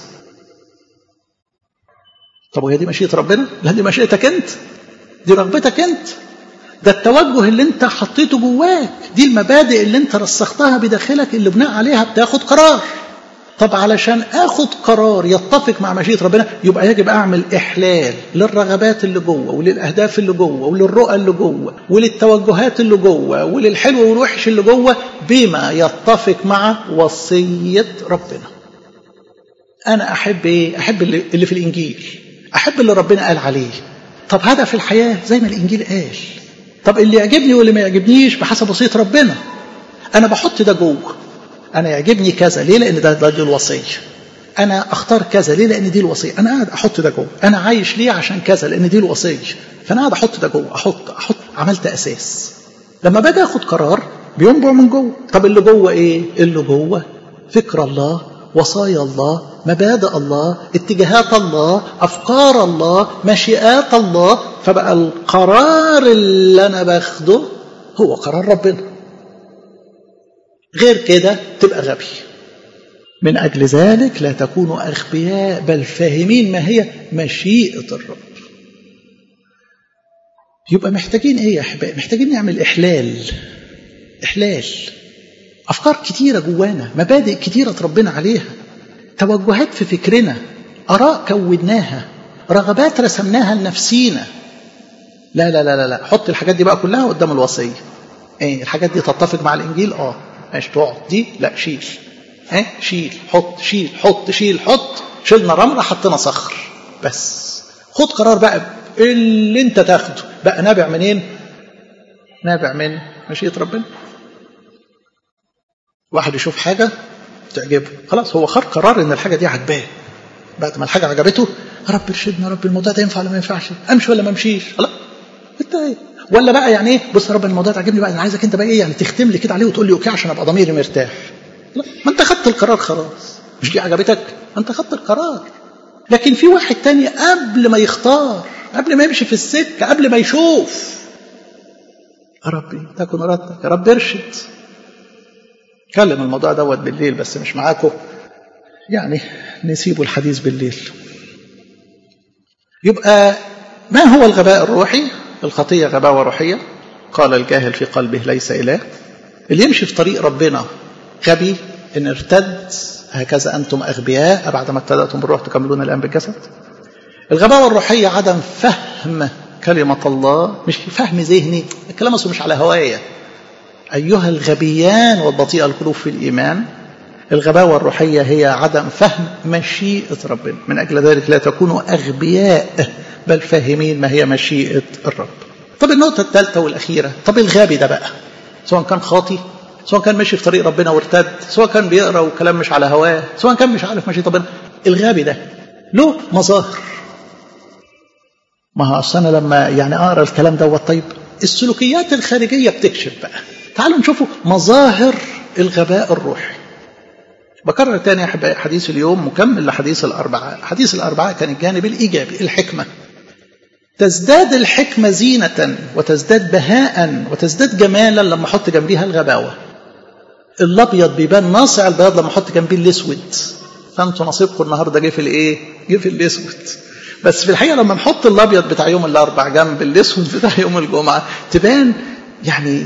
طب وهي دي مشيئه ربنا؟ لا دي مشيئتك انت دي رغبتك انت ده التوجه اللي انت حطيته جواك دي المبادئ اللي انت رسختها بداخلك اللي بناء عليها بتاخد قرار طب علشان اخد قرار يتفق مع مشيئه ربنا يبقى يجب اعمل احلال للرغبات اللي جوه وللاهداف اللي جوه وللرؤى اللي جوه وللتوجهات اللي جوه وللحلو والوحش اللي جوه بما يتفق مع وصيه ربنا انا احب ايه احب اللي في الانجيل احب اللي ربنا قال عليه طب هدف الحياه زي ما الانجيل قال طب اللي يعجبني واللي ما يعجبنيش بحسب وصيه ربنا انا بحط ده جوه انا يعجبني كذا ليه لان ده, ده دي الوصيه انا اختار كذا ليه لان دي الوصيه انا قاعد احط ده جوه انا عايش ليه عشان كذا لان دي الوصيه فانا قاعد احط ده جوه احط احط عملت اساس لما باجي اخد قرار بينبع من جوه طب اللي جوه ايه اللي جوه فكر الله وصايا الله مبادئ الله اتجاهات الله أفكار الله مشيئات الله فبقى القرار اللي أنا باخده هو قرار ربنا غير كده تبقى غبي من أجل ذلك لا تكونوا أغبياء بل فاهمين ما هي مشيئة الرب يبقى محتاجين ايه يا احبائي محتاجين نعمل احلال احلال افكار كتيره جوانا مبادئ كتيره ربنا عليها توجهات في فكرنا اراء كوناها رغبات رسمناها لنفسينا لا لا لا لا لا حط الحاجات دي بقى كلها قدام الوصيه ايه الحاجات دي تتفق مع الانجيل اه ماشي تقعد دي لا شيل ها شيل حط شيل حط شيل حط شيلنا رمله حطينا صخر بس خد قرار بقى اللي انت تاخده بقى نابع منين نابع من مشيئة ربنا واحد يشوف حاجة تعجبه خلاص هو خد قرار ان الحاجة دي عجباه بعد ما الحاجة عجبته يا رب ارشدنا يا رب الموضوع ده ينفع ولا ما ينفعش امشي ولا ما امشيش خلاص انت ايه ولا بقى يعني ايه بص يا رب الموضوع ده عجبني بقى انا عايزك انت بقى ايه يعني تختم لي كده عليه وتقول لي اوكي عشان ابقى ضميري مرتاح لا ما انت خدت القرار خلاص مش دي عجبتك انت خدت القرار لكن في واحد تاني قبل ما يختار قبل ما يمشي في السكة قبل ما يشوف يا ربي تكن ردك يا رب ارشد كلم الموضوع دوت بالليل بس مش معاكم يعني نسيبه الحديث بالليل يبقى ما هو الغباء الروحي الخطية غباوة روحية قال الجاهل في قلبه ليس إله اللي يمشي في طريق ربنا غبي إن ارتد هكذا أنتم أغبياء بعد ما ابتدأتم بالروح تكملون الآن بالجسد الغباوة الروحية عدم فهم كلمة الله مش فهم ذهني الكلام أصله مش على هواية أيها الغبيان والبطيء القلوب في الإيمان الغباوة الروحية هي عدم فهم مشيئة ربنا من أجل ذلك لا تكونوا أغبياء بل فاهمين ما هي مشيئة الرب طب النقطة الثالثة والأخيرة طب الغبي ده بقى سواء كان خاطي سواء كان ماشي في طريق ربنا وارتد سواء كان بيقرا وكلام مش على هواه سواء كان مش عارف ماشي ربنا الغبي ده له مظاهر ما هو اصل انا لما يعني اقرا الكلام دوت طيب السلوكيات الخارجيه بتكشف بقى تعالوا نشوفوا مظاهر الغباء الروحي بكرر تاني يا احبائي حديث اليوم مكمل لحديث الاربعاء حديث الاربعاء كان الجانب الايجابي الحكمه تزداد الحكمة زينة وتزداد بهاء وتزداد جمالا لما احط جنبيها الغباوة الابيض بيبان ناصع البياض لما احط جنبيه الاسود فانتوا نصيبكم النهارده جه في الايه؟ جه في الاسود بس في الحقيقه لما نحط الابيض بتاع يوم الاربع جنب الاسود بتاع يوم الجمعه تبان يعني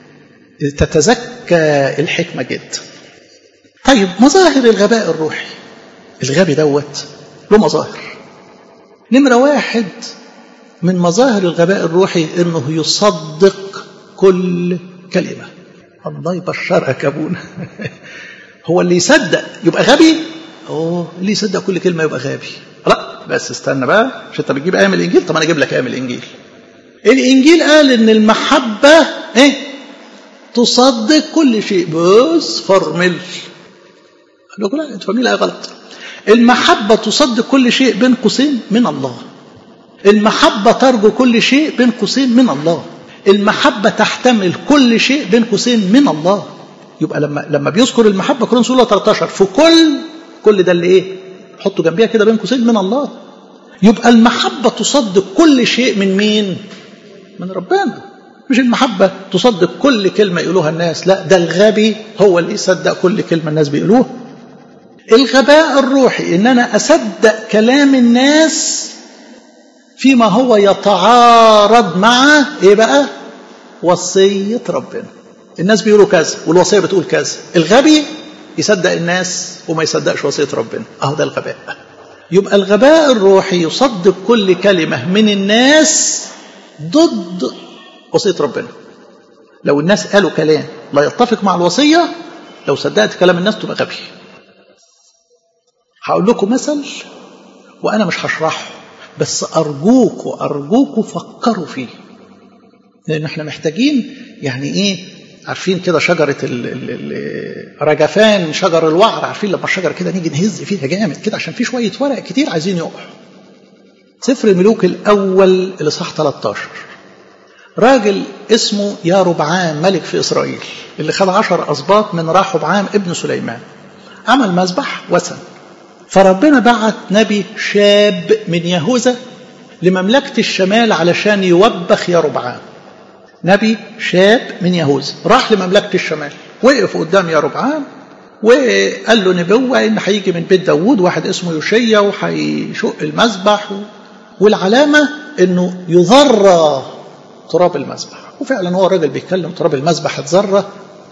تتزكى الحكمه جدا. طيب مظاهر الغباء الروحي الغبي دوت له مظاهر. نمره واحد من مظاهر الغباء الروحي انه يصدق كل كلمه. الله يبشرك يا ابونا. هو اللي يصدق يبقى غبي؟ اوه اللي يصدق كل كلمه يبقى غبي. لا بس استنى بقى مش انت بتجيب ايام الانجيل طب انا اجيب لك ايام الانجيل الانجيل قال ان المحبه ايه تصدق كل شيء بص فرمل قال لكم لا انتوا فاهمين الايه غلط المحبه تصدق كل شيء بين قوسين من الله المحبه ترجو كل شيء بين قوسين من الله المحبه تحتمل كل شيء بين قوسين من الله يبقى لما لما بيذكر المحبه كورنثوس الاولى 13 في كل كل ده اللي ايه حطوا جنبيها كده بين قوسين من الله يبقى المحبة تصدق كل شيء من مين من ربنا مش المحبة تصدق كل كلمة يقولوها الناس لا ده الغبي هو اللي يصدق كل كلمة الناس بيقولوها الغباء الروحي ان انا اصدق كلام الناس فيما هو يتعارض مع ايه بقى وصية ربنا الناس بيقولوا كذا والوصية بتقول كذا الغبي يصدق الناس وما يصدقش وصية ربنا اهو ده الغباء يبقى الغباء الروحي يصدق كل كلمة من الناس ضد وصية ربنا لو الناس قالوا كلام لا يتفق مع الوصية لو صدقت كلام الناس تبقى غبي هقول لكم مثل وأنا مش هشرحه بس أرجوكوا أرجوكوا فكروا فيه لأن احنا محتاجين يعني إيه عارفين كده شجرة ال ال ال رجفان شجر الوعر عارفين لما الشجرة كده نيجي نهز فيها جامد كده عشان في شوية ورق كتير عايزين يقعوا سفر الملوك الأول الإصحاح 13 راجل اسمه يا ربعام ملك في إسرائيل اللي خد عشر أسباط من راحبعام ابن سليمان عمل مذبح وثن فربنا بعت نبي شاب من يهوذا لمملكة الشمال علشان يوبخ يربعام نبي شاب من يهوذا راح لمملكة الشمال وقف قدام يربعام وقال له نبوة إن هيجي من بيت داوود واحد اسمه يوشيا وهيشق المذبح والعلامة إنه يذرى تراب المذبح وفعلا هو الراجل بيتكلم تراب المذبح اتذرى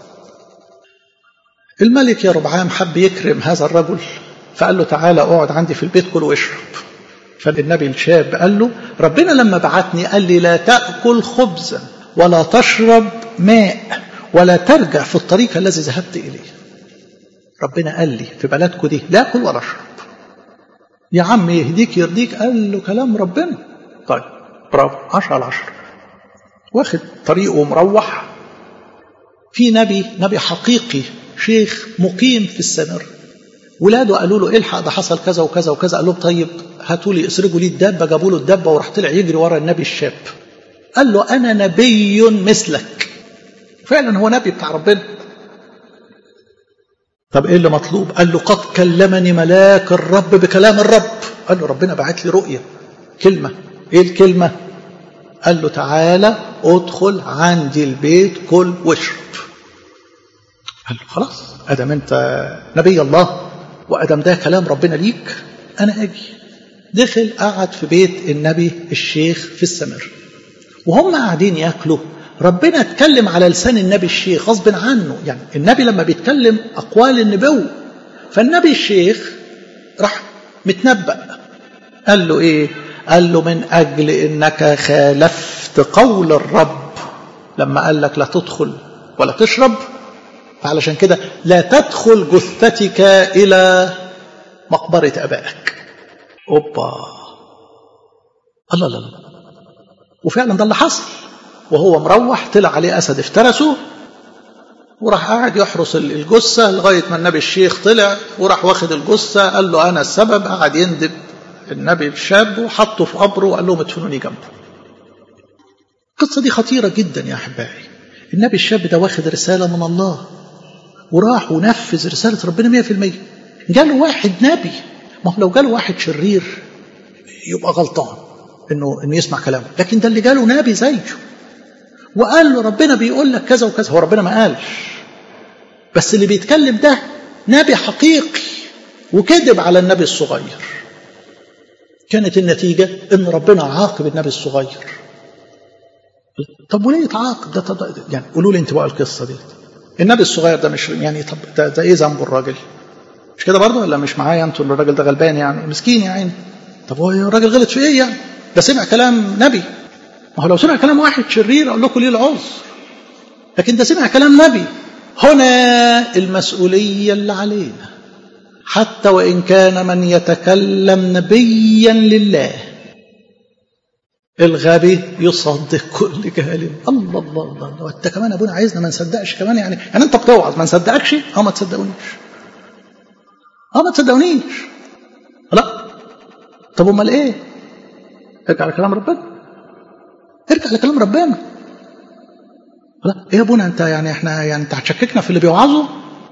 الملك يا ربعام حب يكرم هذا الرجل فقال له تعالى اقعد عندي في البيت كل واشرب فالنبي الشاب قال له ربنا لما بعتني قال لي لا تأكل خبزا ولا تشرب ماء ولا ترجع في الطريق الذي ذهبت إليه ربنا قال لي في بلدكم دي لا أكل ولا أشرب يا عم يهديك يرضيك قال له كلام ربنا طيب برافو عشرة على عشرة واخد طريقه ومروح في نبي نبي حقيقي شيخ مقيم في السمر ولاده قالوا له الحق ده حصل كذا وكذا وكذا قال لهم طيب هاتوا لي اسرجوا لي الدابه جابوا له الدابه وراح طلع يجري ورا النبي الشاب قال له انا نبي مثلك فعلا هو نبي بتاع ربنا طب ايه اللي مطلوب قال له قد كلمني ملاك الرب بكلام الرب قال له ربنا بعت لي رؤيه كلمه ايه الكلمه قال له تعالى ادخل عندي البيت كل واشرب قال له خلاص ادم انت نبي الله وادم ده كلام ربنا ليك انا اجي دخل قعد في بيت النبي الشيخ في السمر وهم قاعدين ياكلوا ربنا اتكلم على لسان النبي الشيخ غصب عنه يعني النبي لما بيتكلم اقوال النبوه فالنبي الشيخ راح متنبأ قال له ايه قال له من اجل انك خالفت قول الرب لما قال لك لا تدخل ولا تشرب فعلشان كده لا تدخل جثتك الى مقبره ابائك اوبا الله لا لا وفعلا ده اللي حصل وهو مروح طلع عليه اسد افترسه وراح قاعد يحرس الجثه لغايه ما النبي الشيخ طلع وراح واخد الجثه قال له انا السبب قعد يندب النبي الشاب وحطه في قبره وقال لهم ادفنوني جنبه القصه دي خطيره جدا يا احبائي النبي الشاب ده واخد رساله من الله وراح ونفذ رساله ربنا 100% جاله واحد نبي ما هو لو جاله واحد شرير يبقى غلطان انه انه يسمع كلامه لكن ده اللي جاله نبي زيه وقال له ربنا بيقول لك كذا وكذا هو ربنا ما قالش بس اللي بيتكلم ده نبي حقيقي وكذب على النبي الصغير كانت النتيجة ان ربنا عاقب النبي الصغير طب وليه يتعاقب ده, ده يعني قولوا لي انت بقى القصة دي النبي الصغير ده مش يعني طب ده, ده ايه ذنبه الراجل مش كده برضه ولا مش معايا انتوا الراجل ده غلبان يعني مسكين يا عيني طب هو الراجل غلط في ايه يعني ده سمع كلام نبي ما هو لو سمع كلام واحد شرير اقول لكم ليه العذر لكن ده سمع كلام نبي هنا المسؤولية اللي علينا حتى وإن كان من يتكلم نبيا لله الغبي يصدق كل كلمة الله الله الله الله انت كمان ابونا عايزنا ما نصدقش كمان يعني يعني انت بتوعظ ما نصدقكش اه ما تصدقونيش اه ما تصدقونيش لا طب امال ايه ارجع لكلام ربنا ارجع لكلام ربنا لا ايه يا ابونا انت يعني احنا يعني انت هتشككنا في اللي بيوعظوا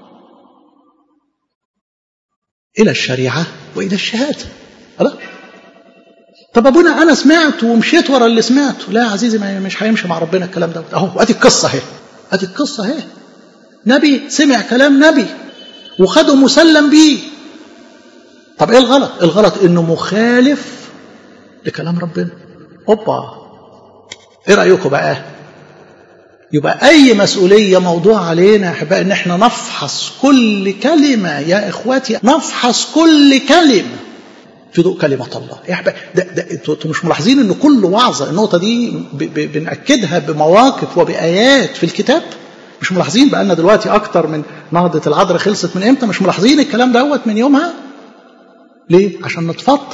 الى الشريعه والى الشهاده لا طب ابونا انا سمعت ومشيت ورا اللي سمعته لا يا عزيزي ما مش هيمشي مع ربنا الكلام ده اهو ادي القصه اهي ادي القصه اهي نبي سمع كلام نبي وخده مسلم بيه طب ايه الغلط الغلط انه مخالف لكلام ربنا اوبا ايه رايكم بقى يبقى اي مسؤوليه موضوع علينا يا احبائي ان احنا نفحص كل كلمه يا اخواتي نفحص كل كلمه في ضوء كلمه الله يا احبائي ده, ده انتوا مش ملاحظين ان كل وعظه النقطه دي ب ب بناكدها بمواقف وبايات في الكتاب مش ملاحظين بقى لنا دلوقتي اكتر من نهضه العذراء خلصت من امتى مش ملاحظين الكلام دوت من يومها ليه عشان نتفطن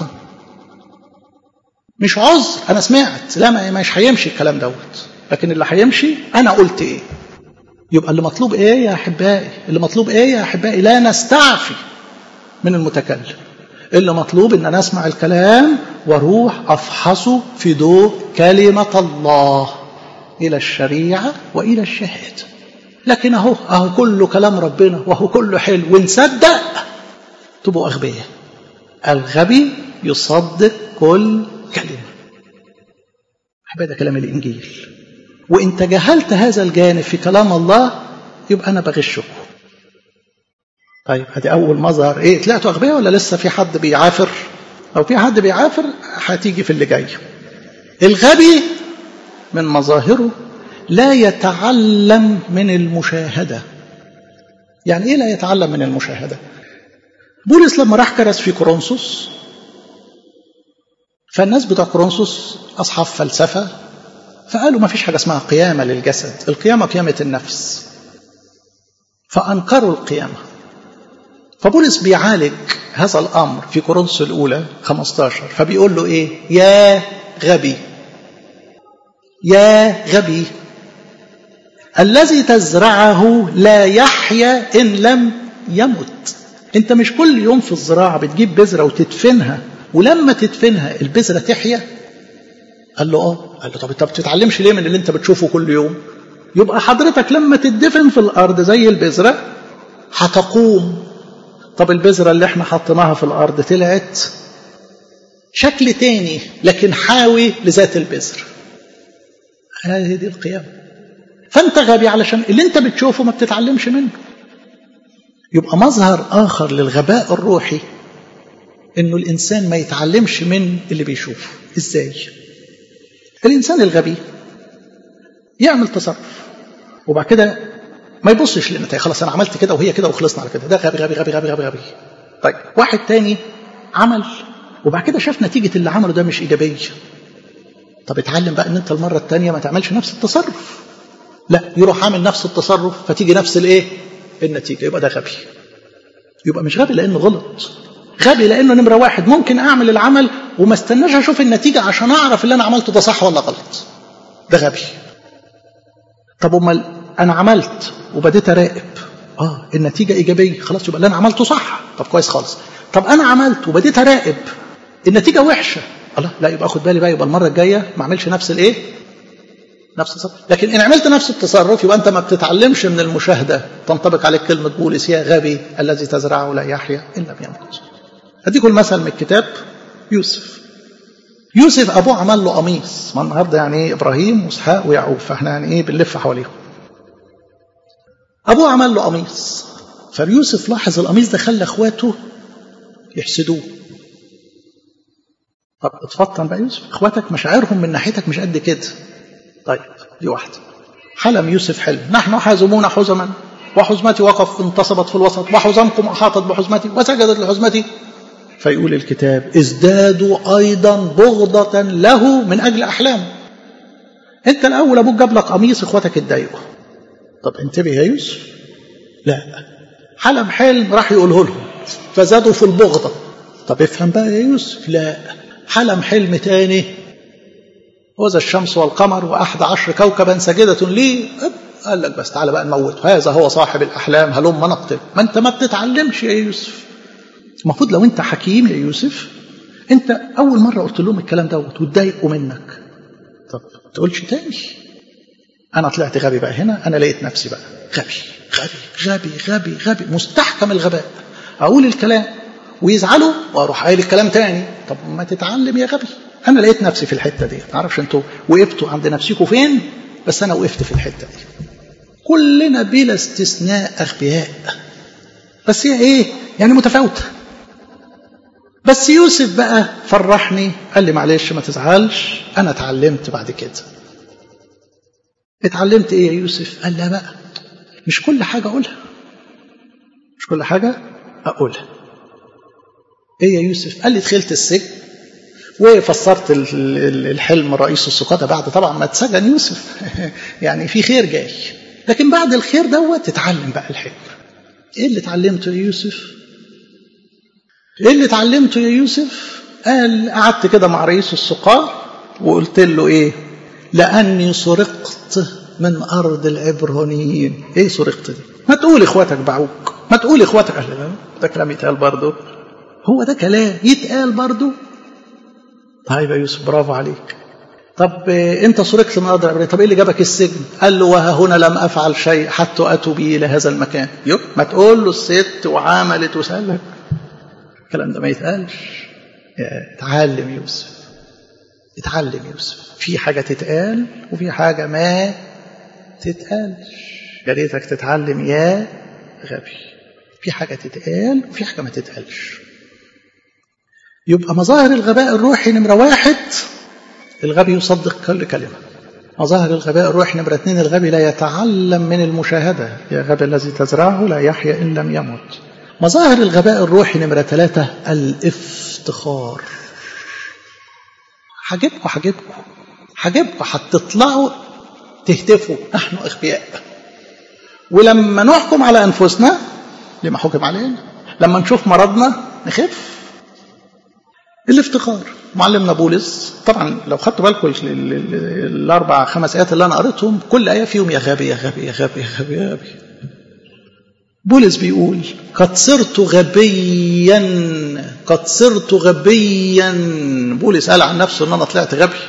مش عذر انا سمعت لا مش هيمشي الكلام دوت لكن اللي هيمشي انا قلت ايه يبقى اللي مطلوب ايه يا احبائي اللي مطلوب ايه يا احبائي لا نستعفي من المتكلم اللي مطلوب ان انا اسمع الكلام واروح افحصه في ضوء كلمه الله الى الشريعه والى الشهاده لكن اهو اهو كله كلام ربنا وهو كله حلو ونصدق تبقوا اغبياء الغبي يصدق كل كلمه ده كلام الانجيل وان تجاهلت هذا الجانب في كلام الله يبقى انا بغشكم طيب هدي اول مظهر ايه طلعتوا اغبياء ولا لسه في حد بيعافر لو في حد بيعافر هتيجي في اللي جاي الغبي من مظاهره لا يتعلم من المشاهدة يعني إيه لا يتعلم من المشاهدة بولس لما راح كرس في كورنثوس فالناس بتوع كورنثوس أصحاب فلسفة فقالوا ما فيش حاجة اسمها قيامة للجسد القيامة قيامة النفس فأنكروا القيامة فبولس بيعالج هذا الأمر في كورنثوس الأولى 15 فبيقول له إيه يا غبي يا غبي الذي تزرعه لا يحيا إن لم يمت أنت مش كل يوم في الزراعة بتجيب بذرة وتدفنها ولما تدفنها البذرة تحيا قال له اه قال له طب انت بتتعلمش ليه من اللي انت بتشوفه كل يوم يبقى حضرتك لما تدفن في الارض زي البذره هتقوم طب البذره اللي احنا حطيناها في الارض طلعت شكل تاني لكن حاوي لذات البذر هذه دي القيامه فانت غبي علشان اللي انت بتشوفه ما بتتعلمش منه يبقى مظهر اخر للغباء الروحي انه الانسان ما يتعلمش من اللي بيشوفه ازاي الانسان الغبي يعمل تصرف وبعد كده ما يبصش للنتائج خلاص انا عملت كده وهي كده وخلصنا على كده ده غبي غبي غبي غبي غبي غبي طيب واحد تاني عمل وبعد كده شاف نتيجه اللي عمله ده مش ايجابيه طب اتعلم بقى ان انت المره الثانيه ما تعملش نفس التصرف لا يروح عامل نفس التصرف فتيجي نفس الايه النتيجه يبقى ده غبي يبقى مش غبي لانه غلط غبي لانه نمره واحد ممكن اعمل العمل وما استناش اشوف النتيجه عشان اعرف اللي انا عملته ده صح ولا غلط ده غبي طب امال انا عملت وبديت اراقب اه النتيجه ايجابيه خلاص يبقى اللي انا عملته صح طب كويس خالص طب انا عملت وبديت اراقب النتيجه وحشه الله لا يبقى اخد بالي بقى يبقى المره الجايه ما اعملش نفس الايه نفس التصرف لكن ان عملت نفس التصرف يبقى انت ما بتتعلمش من المشاهده تنطبق عليك كلمه بولس يا غبي الذي تزرعه لا يحيا ان لم يمت اديكم المثل من الكتاب يوسف يوسف ابوه عمل له قميص ما النهارده يعني ايه ابراهيم واسحاق ويعقوب فاحنا يعني ايه بنلف حواليهم ابوه عمل له قميص فيوسف لاحظ القميص ده خلى اخواته يحسدوه طب اتفطن بقى يوسف اخواتك مشاعرهم من ناحيتك مش قد كده طيب دي واحده حلم يوسف حلم نحن حازمون حزما وحزمتي وقف انتصبت في الوسط وحزمكم احاطت بحزمتي وسجدت لحزمتي فيقول الكتاب ازدادوا ايضا بغضة له من اجل احلام انت الاول ابوك جاب لك قميص اخواتك اتضايقوا طب انتبه يا يوسف لا حلم حلم راح يقوله لهم فزادوا في البغضة طب افهم بقى يا يوسف لا حلم حلم تاني وذا الشمس والقمر وأحد عشر كوكبا سجدة لي قال لك بس تعالى بقى نموت هذا هو صاحب الأحلام هلم نقتل ما أنت ما بتتعلمش يا يوسف المفروض لو أنت حكيم يا يوسف أنت أول مرة قلت لهم الكلام دوت واتضايقوا منك طب ما تقولش تاني أنا طلعت غبي بقى هنا أنا لقيت نفسي بقى غبي غبي غبي غبي غبي مستحكم الغباء أقول الكلام ويزعلوا واروح قايل الكلام تاني طب ما تتعلم يا غبي انا لقيت نفسي في الحته دي ما اعرفش انتوا وقفتوا عند نفسكم فين بس انا وقفت في الحته دي كلنا بلا استثناء اغبياء بس هي ايه يعني متفاوته بس يوسف بقى فرحني قال لي معلش ما تزعلش انا اتعلمت بعد كده اتعلمت ايه يا يوسف قال لا بقى مش كل حاجه اقولها مش كل حاجه اقولها ايه يا يوسف قال لي دخلت السجن وفسرت الحلم رئيس السقاطة بعد طبعا ما اتسجن يوسف يعني في خير جاي لكن بعد الخير دوت تتعلم بقى الحلم ايه اللي اتعلمته يا يوسف ايه اللي اتعلمته يا يوسف قال قعدت كده مع رئيس السقاة وقلت له ايه لاني سرقت من ارض العبرانيين ايه سرقت دي ما تقول اخواتك باعوك ما تقول اخواتك قال ده كلام يتقال برضه هو ده كلام يتقال برضه طيب يا يوسف برافو عليك طب انت سرقت من الارض العبريه طب ايه اللي جابك السجن قال له وها هنا لم افعل شيء حتى اتوا بي الى هذا المكان يب ما تقول له الست وعملت وسالك الكلام ده ما يتقالش اتعلم يوسف اتعلم يوسف في حاجه تتقال وفي حاجه ما تتقالش يا ريتك تتعلم يا غبي في حاجه تتقال وفي حاجه ما تتقالش يبقى مظاهر الغباء الروحي نمره واحد الغبي يصدق كل كلمة مظاهر الغباء الروحي نمرة اثنين الغبي لا يتعلم من المشاهدة يا غبي الذي تزرعه لا يحيا إن لم يمت مظاهر الغباء الروحي نمرة ثلاثة الافتخار حاجبكم حاجبكم حاجبكم هتطلعوا تهتفوا نحن أغبياء ولما نحكم على أنفسنا لما حكم علينا لما نشوف مرضنا نخف الافتخار معلمنا بولس طبعا لو خدتوا بالكم الاربع خمس ايات اللي انا قريتهم كل ايه فيهم يا غبي يا غبي يا غبي يا غبي يا غبي بولس بيقول قد صرت غبيا قد صرت غبيا بولس قال عن نفسه ان انا طلعت غبي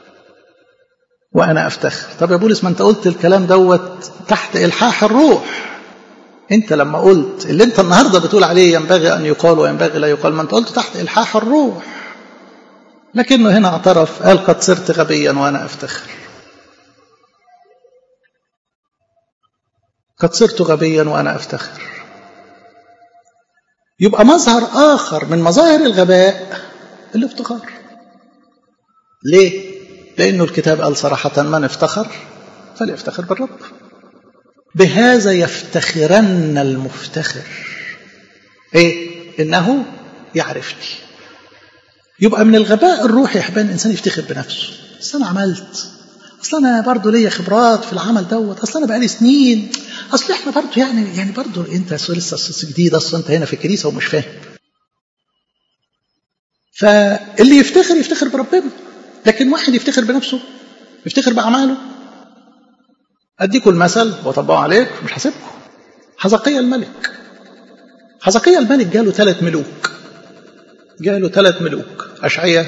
وانا افتخر طب يا بولس ما انت قلت الكلام دوت تحت الحاح الروح انت لما قلت اللي انت النهارده بتقول عليه ينبغي ان يقال وينبغي لا يقال ما انت قلت تحت الحاح الروح لكنه هنا اعترف قال قد صرت غبيا وانا افتخر قد صرت غبيا وانا افتخر يبقى مظهر اخر من مظاهر الغباء الافتخار ليه لانه الكتاب قال صراحه من افتخر فليفتخر بالرب بهذا يفتخرن المفتخر ايه انه يعرفني يبقى من الغباء الروحي يا احبان الانسان يفتخر بنفسه اصل انا عملت اصل انا برضه ليا خبرات في العمل دوت اصل انا بقالي سنين اصل احنا برضه يعني يعني برضه انت لسه جديد اصل انت هنا في الكنيسه ومش فاهم فاللي يفتخر يفتخر بربنا لكن واحد يفتخر بنفسه يفتخر باعماله اديكم المثل واطبقه عليك مش هسيبكم حزقية الملك حزقية الملك جاله ثلاث ملوك جاله ثلاث ملوك أشعية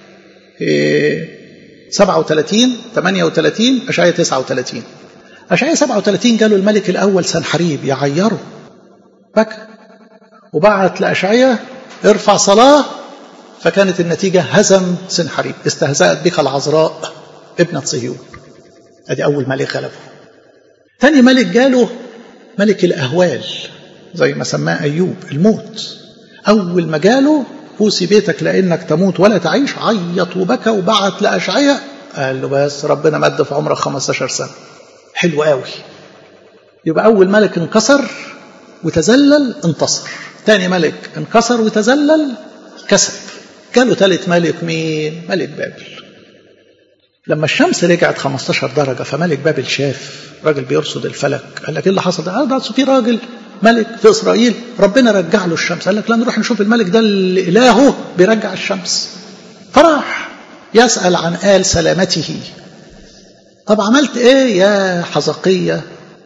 37 38 أشعية 39 أشعية 37 جاله الملك الأول سنحريب يعيره بكى وبعت لأشعية ارفع صلاة فكانت النتيجة هزم سنحريب استهزأت بك العذراء ابنة صهيون ادي أول ملك غلبه تاني ملك جاله ملك الأهوال زي ما سماه أيوب الموت أول ما جاله فوسي بيتك لأنك تموت ولا تعيش عيط وبكى وبعت لأشعية قال له بس ربنا مد في عمرك 15 سنة حلو قوي يبقى أول ملك انكسر وتذلل انتصر تاني ملك انكسر وتذلل كسب جاله ثالث ملك مين ملك بابل لما الشمس رجعت 15 درجة فملك بابل شاف راجل بيرصد الفلك قال لك ايه اللي حصل ده؟ ده في راجل ملك في اسرائيل ربنا رجع له الشمس قال لك لا نروح نشوف الملك ده اللي الهه بيرجع الشمس فراح يسأل عن آل سلامته طب عملت ايه يا حزقية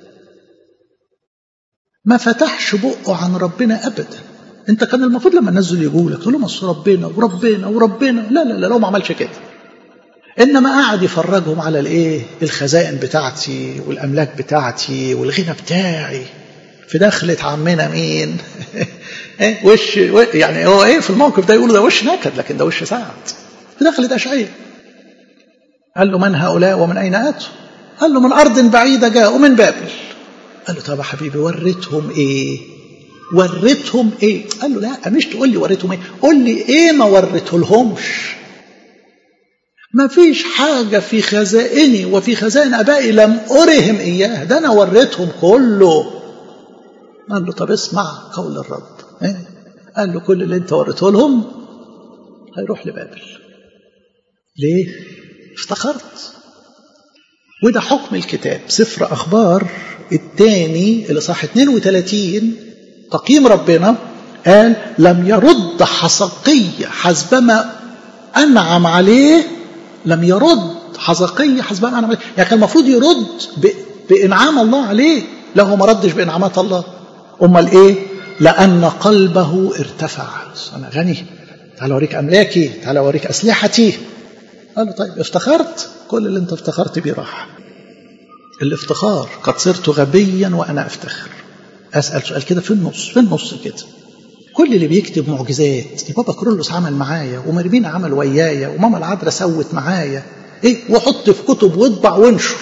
ما فتحش بقه عن ربنا ابدا انت كان المفروض لما الناس يقول لك تقول لهم اصل ربنا وربنا وربنا لا لا لا لو ما عملش كده انما قاعد يفرجهم على الايه الخزائن بتاعتي والاملاك بتاعتي والغنى بتاعي في دخلة عمنا مين ايه وش يعني هو ايه في الموقف ده يقولوا ده وش نكد لكن ده وش سعد في دخلة اشعياء قال له من هؤلاء ومن اين اتوا قال له من ارض بعيده جاءوا من بابل قال له طب يا حبيبي وريتهم ايه وريتهم ايه قال له لا مش تقول لي وريتهم ايه قول لي ايه ما وريته لهمش ما فيش حاجة في خزائني وفي خزائن أبائي لم أرهم إياه ده أنا وريتهم كله قال له طب اسمع قول الرب إيه؟ قال له كل اللي انت وريته لهم هيروح لبابل ليه افتخرت وده حكم الكتاب سفر أخبار الثاني اللي صح 32 تقييم ربنا قال لم يرد حسقية حسبما أنعم عليه لم يرد حزقية حسب ما أنا يعني كان المفروض يرد بإنعام الله عليه لا هو ما ردش بإنعامات الله أمال إيه لأن قلبه ارتفع أنا غني تعال أوريك أملاكي تعال أوريك أسلحتي قال له طيب افتخرت كل اللي انت افتخرت بيه راح الافتخار قد صرت غبيا وانا افتخر اسال سؤال كده في النص في النص كده كل اللي بيكتب معجزات البابا كرولوس عمل معايا ومرمينا عمل ويايا وماما العذراء سوت معايا ايه وحط في كتب واطبع وانشر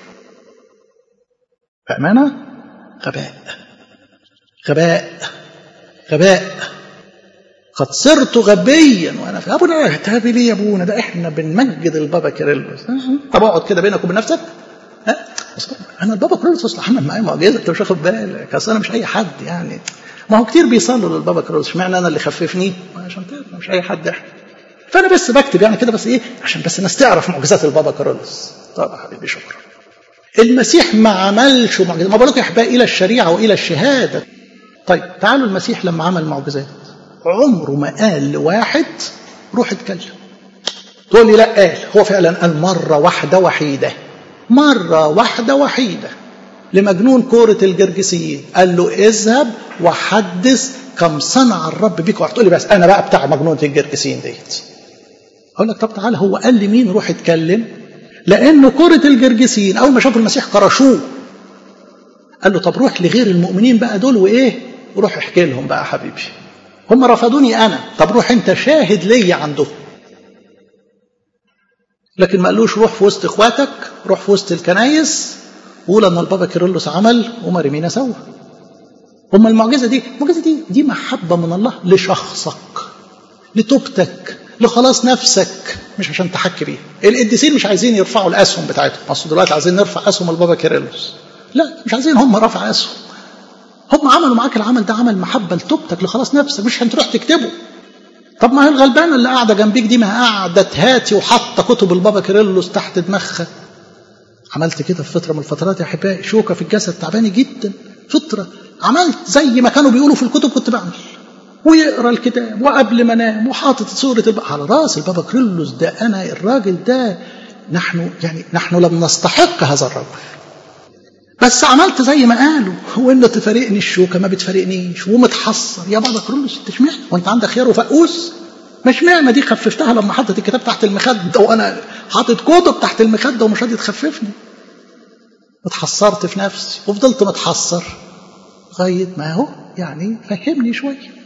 بأمانة غباء غباء غباء قد صرت غبيا وانا في ابونا تهبي ليه يا ابونا ده احنا بنمجد البابا كيرلس طب اقعد كده بينك وبين نفسك ها انا البابا كيرلس اصل عمل معايا معجزه انت مش واخد بالك اصل انا مش اي حد يعني ما هو كتير بيصلوا للبابا كيرلس اشمعنى انا اللي خففني عشان تعرف مش اي حد احنا فانا بس بكتب يعني كده بس ايه عشان بس الناس تعرف معجزات البابا كيرلس طب يا حبيبي شكرا المسيح ما عملش معجزات ما بالك يا احبائي الى الشريعه والى الشهاده طيب تعالوا المسيح لما عمل معجزات عمره ما قال لواحد روح اتكلم تقول لي لا قال هو فعلا قال مرة واحدة وحيدة مرة واحدة وحيدة لمجنون كورة الجرجسيين قال له اذهب وحدث كم صنع الرب بك وهتقول لي بس انا بقى بتاع مجنونة الجرجسيين ديت اقول لك طب تعالى هو قال لمين روح اتكلم لانه كورة الجرجسيين اول ما شافوا المسيح كرشوه قال له طب روح لغير المؤمنين بقى دول وايه وروح احكي لهم بقى حبيبي هم رفضوني انا طب روح انت شاهد ليا عندهم لكن ما قالوش روح في وسط اخواتك روح في وسط الكنايس وقول ان البابا كيرلس عمل وماريمينا سوى هم المعجزه دي المعجزه دي دي محبه من الله لشخصك لتوبتك لخلاص نفسك مش عشان تحكي بيه القديسين مش عايزين يرفعوا الاسهم بتاعتهم اصل دلوقتي عايزين نرفع اسهم البابا كيرلس لا مش عايزين هم رفع اسهم هم عملوا معاك العمل ده عمل محبه لتوبتك لخلاص نفسك مش هتروح تكتبه طب ما هي الغلبانه اللي قاعده جنبيك دي ما قاعده تهاتي وحاطه كتب البابا كيرلس تحت دماغها عملت كده في فتره من الفترات يا احبائي شوكه في الجسد تعباني جدا فطره عملت زي ما كانوا بيقولوا في الكتب كنت بعمل ويقرا الكتاب وقبل ما انام وحاطط صوره الب... على راس البابا كيرلس ده انا الراجل ده نحن يعني نحن لم نستحق هذا الرجل بس عملت زي ما قالوا هو انه تفارقني الشوكه ما بتفارقنيش ومتحسر يا بابا كرولوس انت اشمعنى وانت عندك خيار وفقوس ما اشمعنى دي خففتها لما حطت الكتاب تحت المخده وانا حاطط كتب تحت المخده ومش راضي تخففني اتحسرت في نفسي وفضلت متحسر لغايه ما هو يعني فهمني شويه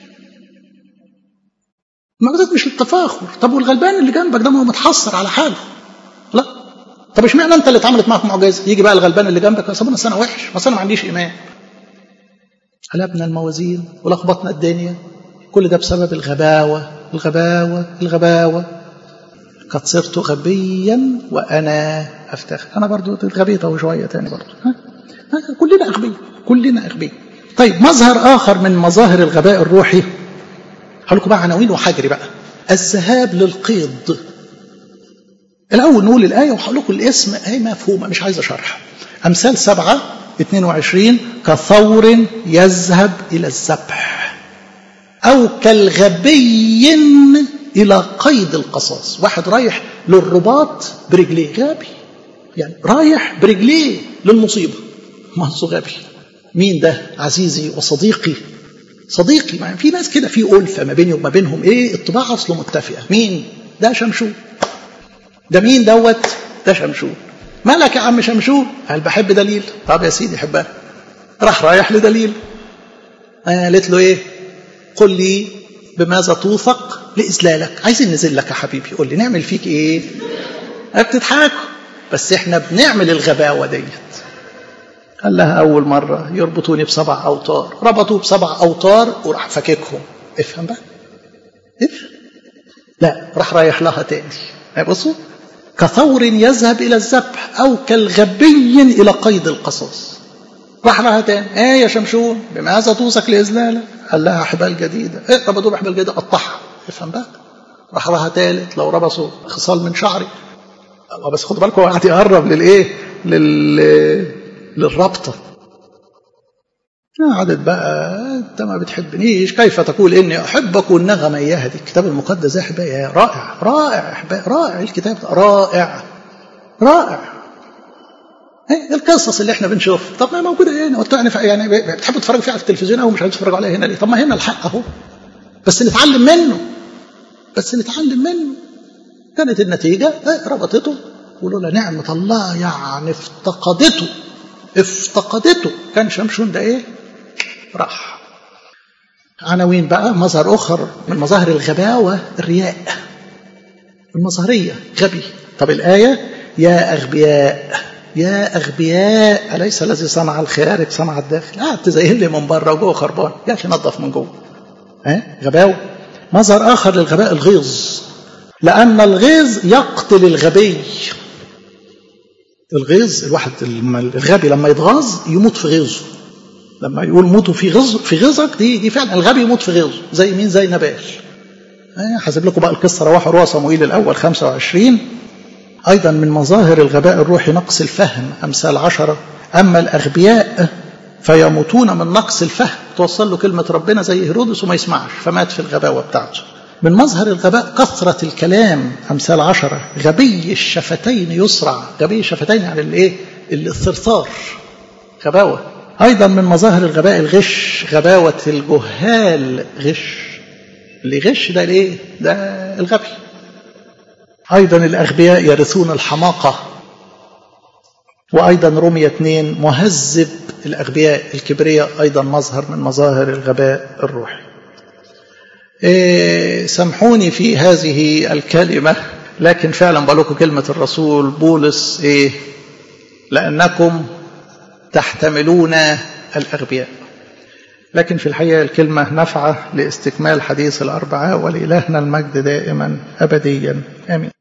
المعجزات مش للتفاخر طب والغلبان اللي جنبك ده ما هو متحسر على حاله لا طب اشمعنى انت اللي اتعملت معاك معجزه يجي بقى الغلبان اللي جنبك يا انا انا وحش بس انا ما عنديش ايمان قلبنا الموازين ولخبطنا الدنيا كل ده بسبب الغباوه الغباوه الغباوه قد صرت غبيا وانا افتخر انا برضو اتغبيت اهو شويه تاني برضو ها؟ ها؟ كلنا اغبياء كلنا اغبياء طيب مظهر اخر من مظاهر الغباء الروحي هقول لكم بقى عناوين وحجري بقى الذهاب للقيض الأول نقول الآية وهقول لكم الاسم آية مفهومة مش عايز أشرح أمثال سبعة 22 كثور يذهب إلى الذبح أو كالغبي إلى قيد القصاص واحد رايح للرباط برجليه غبي يعني رايح برجليه للمصيبة ما هو غبي مين ده عزيزي وصديقي صديقي ما في ناس كده في ألفة ما بيني وما بينهم إيه الطباع أصله متفقة مين ده شمشون ده مين دوت ده شمشون مالك يا عم شمشون قال بحب دليل طب يا سيدي حبها راح رايح لدليل قالت له ايه قل لي بماذا توثق لإذلالك عايزين ننزل لك يا حبيبي قول لي نعمل فيك ايه بتضحكوا بس احنا بنعمل الغباوة ديت قال لها أول مرة يربطوني بسبع أوتار ربطوه بسبع أوتار وراح فككهم افهم بقى افهم لا راح رايح لها تاني بصوا كثور يذهب إلى الذبح أو كالغبي إلى قيد القصاص راح لها تاني ايه يا شمشون بماذا توثق لإذلالك قال لها حبال جديدة ايه ربطوه بحبال جديدة قطعها افهم بقى راح لها تالت لو ربصوا خصال من شعري بس خد بالكم قاعد يقرب للايه لل للربطة قعدت بقى انت ما بتحبنيش كيف تقول اني احبك والنغمه يهدي الكتاب المقدس يا احبائي رائع رائع احبائي رائع الكتاب ده رائع رائع ايه القصص اللي احنا بنشوفها طب ما موجوده هنا يعني, يعني بتحبوا تتفرجوا فيها على التلفزيون او مش عايزين تتفرجوا عليها هنا ليه طب ما هنا الحق اهو بس نتعلم منه بس نتعلم منه كانت النتيجة ربطته ولولا نعمة الله يعني افتقدته افتقدته كان شمشون ده ايه راح عناوين بقى مظهر اخر من مظاهر الغباوة الرياء المظهرية غبي طب الآية يا أغبياء يا أغبياء أليس الذي صنع الخارج صنع الداخل قاعد تزين لي من بره وجوه خربان يا أخي نظف من جوه ها غباوة مظهر آخر للغباء الغيظ لأن الغيظ يقتل الغبي الغيظ الواحد الغبي لما يتغاظ يموت في غيظه لما يقول موتوا في غيظ في غيظك دي دي فعلا الغبي يموت في غيظه زي مين زي نبال حاسب لكم بقى القصه روحوا روى صموئيل الاول 25 ايضا من مظاهر الغباء الروحي نقص الفهم امثال عشرة اما الاغبياء فيموتون من نقص الفهم توصل له كلمه ربنا زي هيرودس وما يسمعش فمات في الغباوه بتاعته من مظهر الغباء كثرة الكلام أمثال عشرة غبي الشفتين يسرع غبي الشفتين يعني الإيه الثرثار غباوة أيضا من مظاهر الغباء الغش غباوة الجهال غش اللي غش ده ليه ده الغبي أيضا الأغبياء يرثون الحماقة وأيضا رمية اثنين مهذب الأغبياء الكبرياء أيضا مظهر من مظاهر الغباء الروحي إيه سامحوني في هذه الكلمة لكن فعلا بقول لكم كلمة الرسول بولس إيه لأنكم تحتملون الأغبياء لكن في الحقيقة الكلمة نافعة لاستكمال حديث الأربعاء ولإلهنا المجد دائما أبديا آمين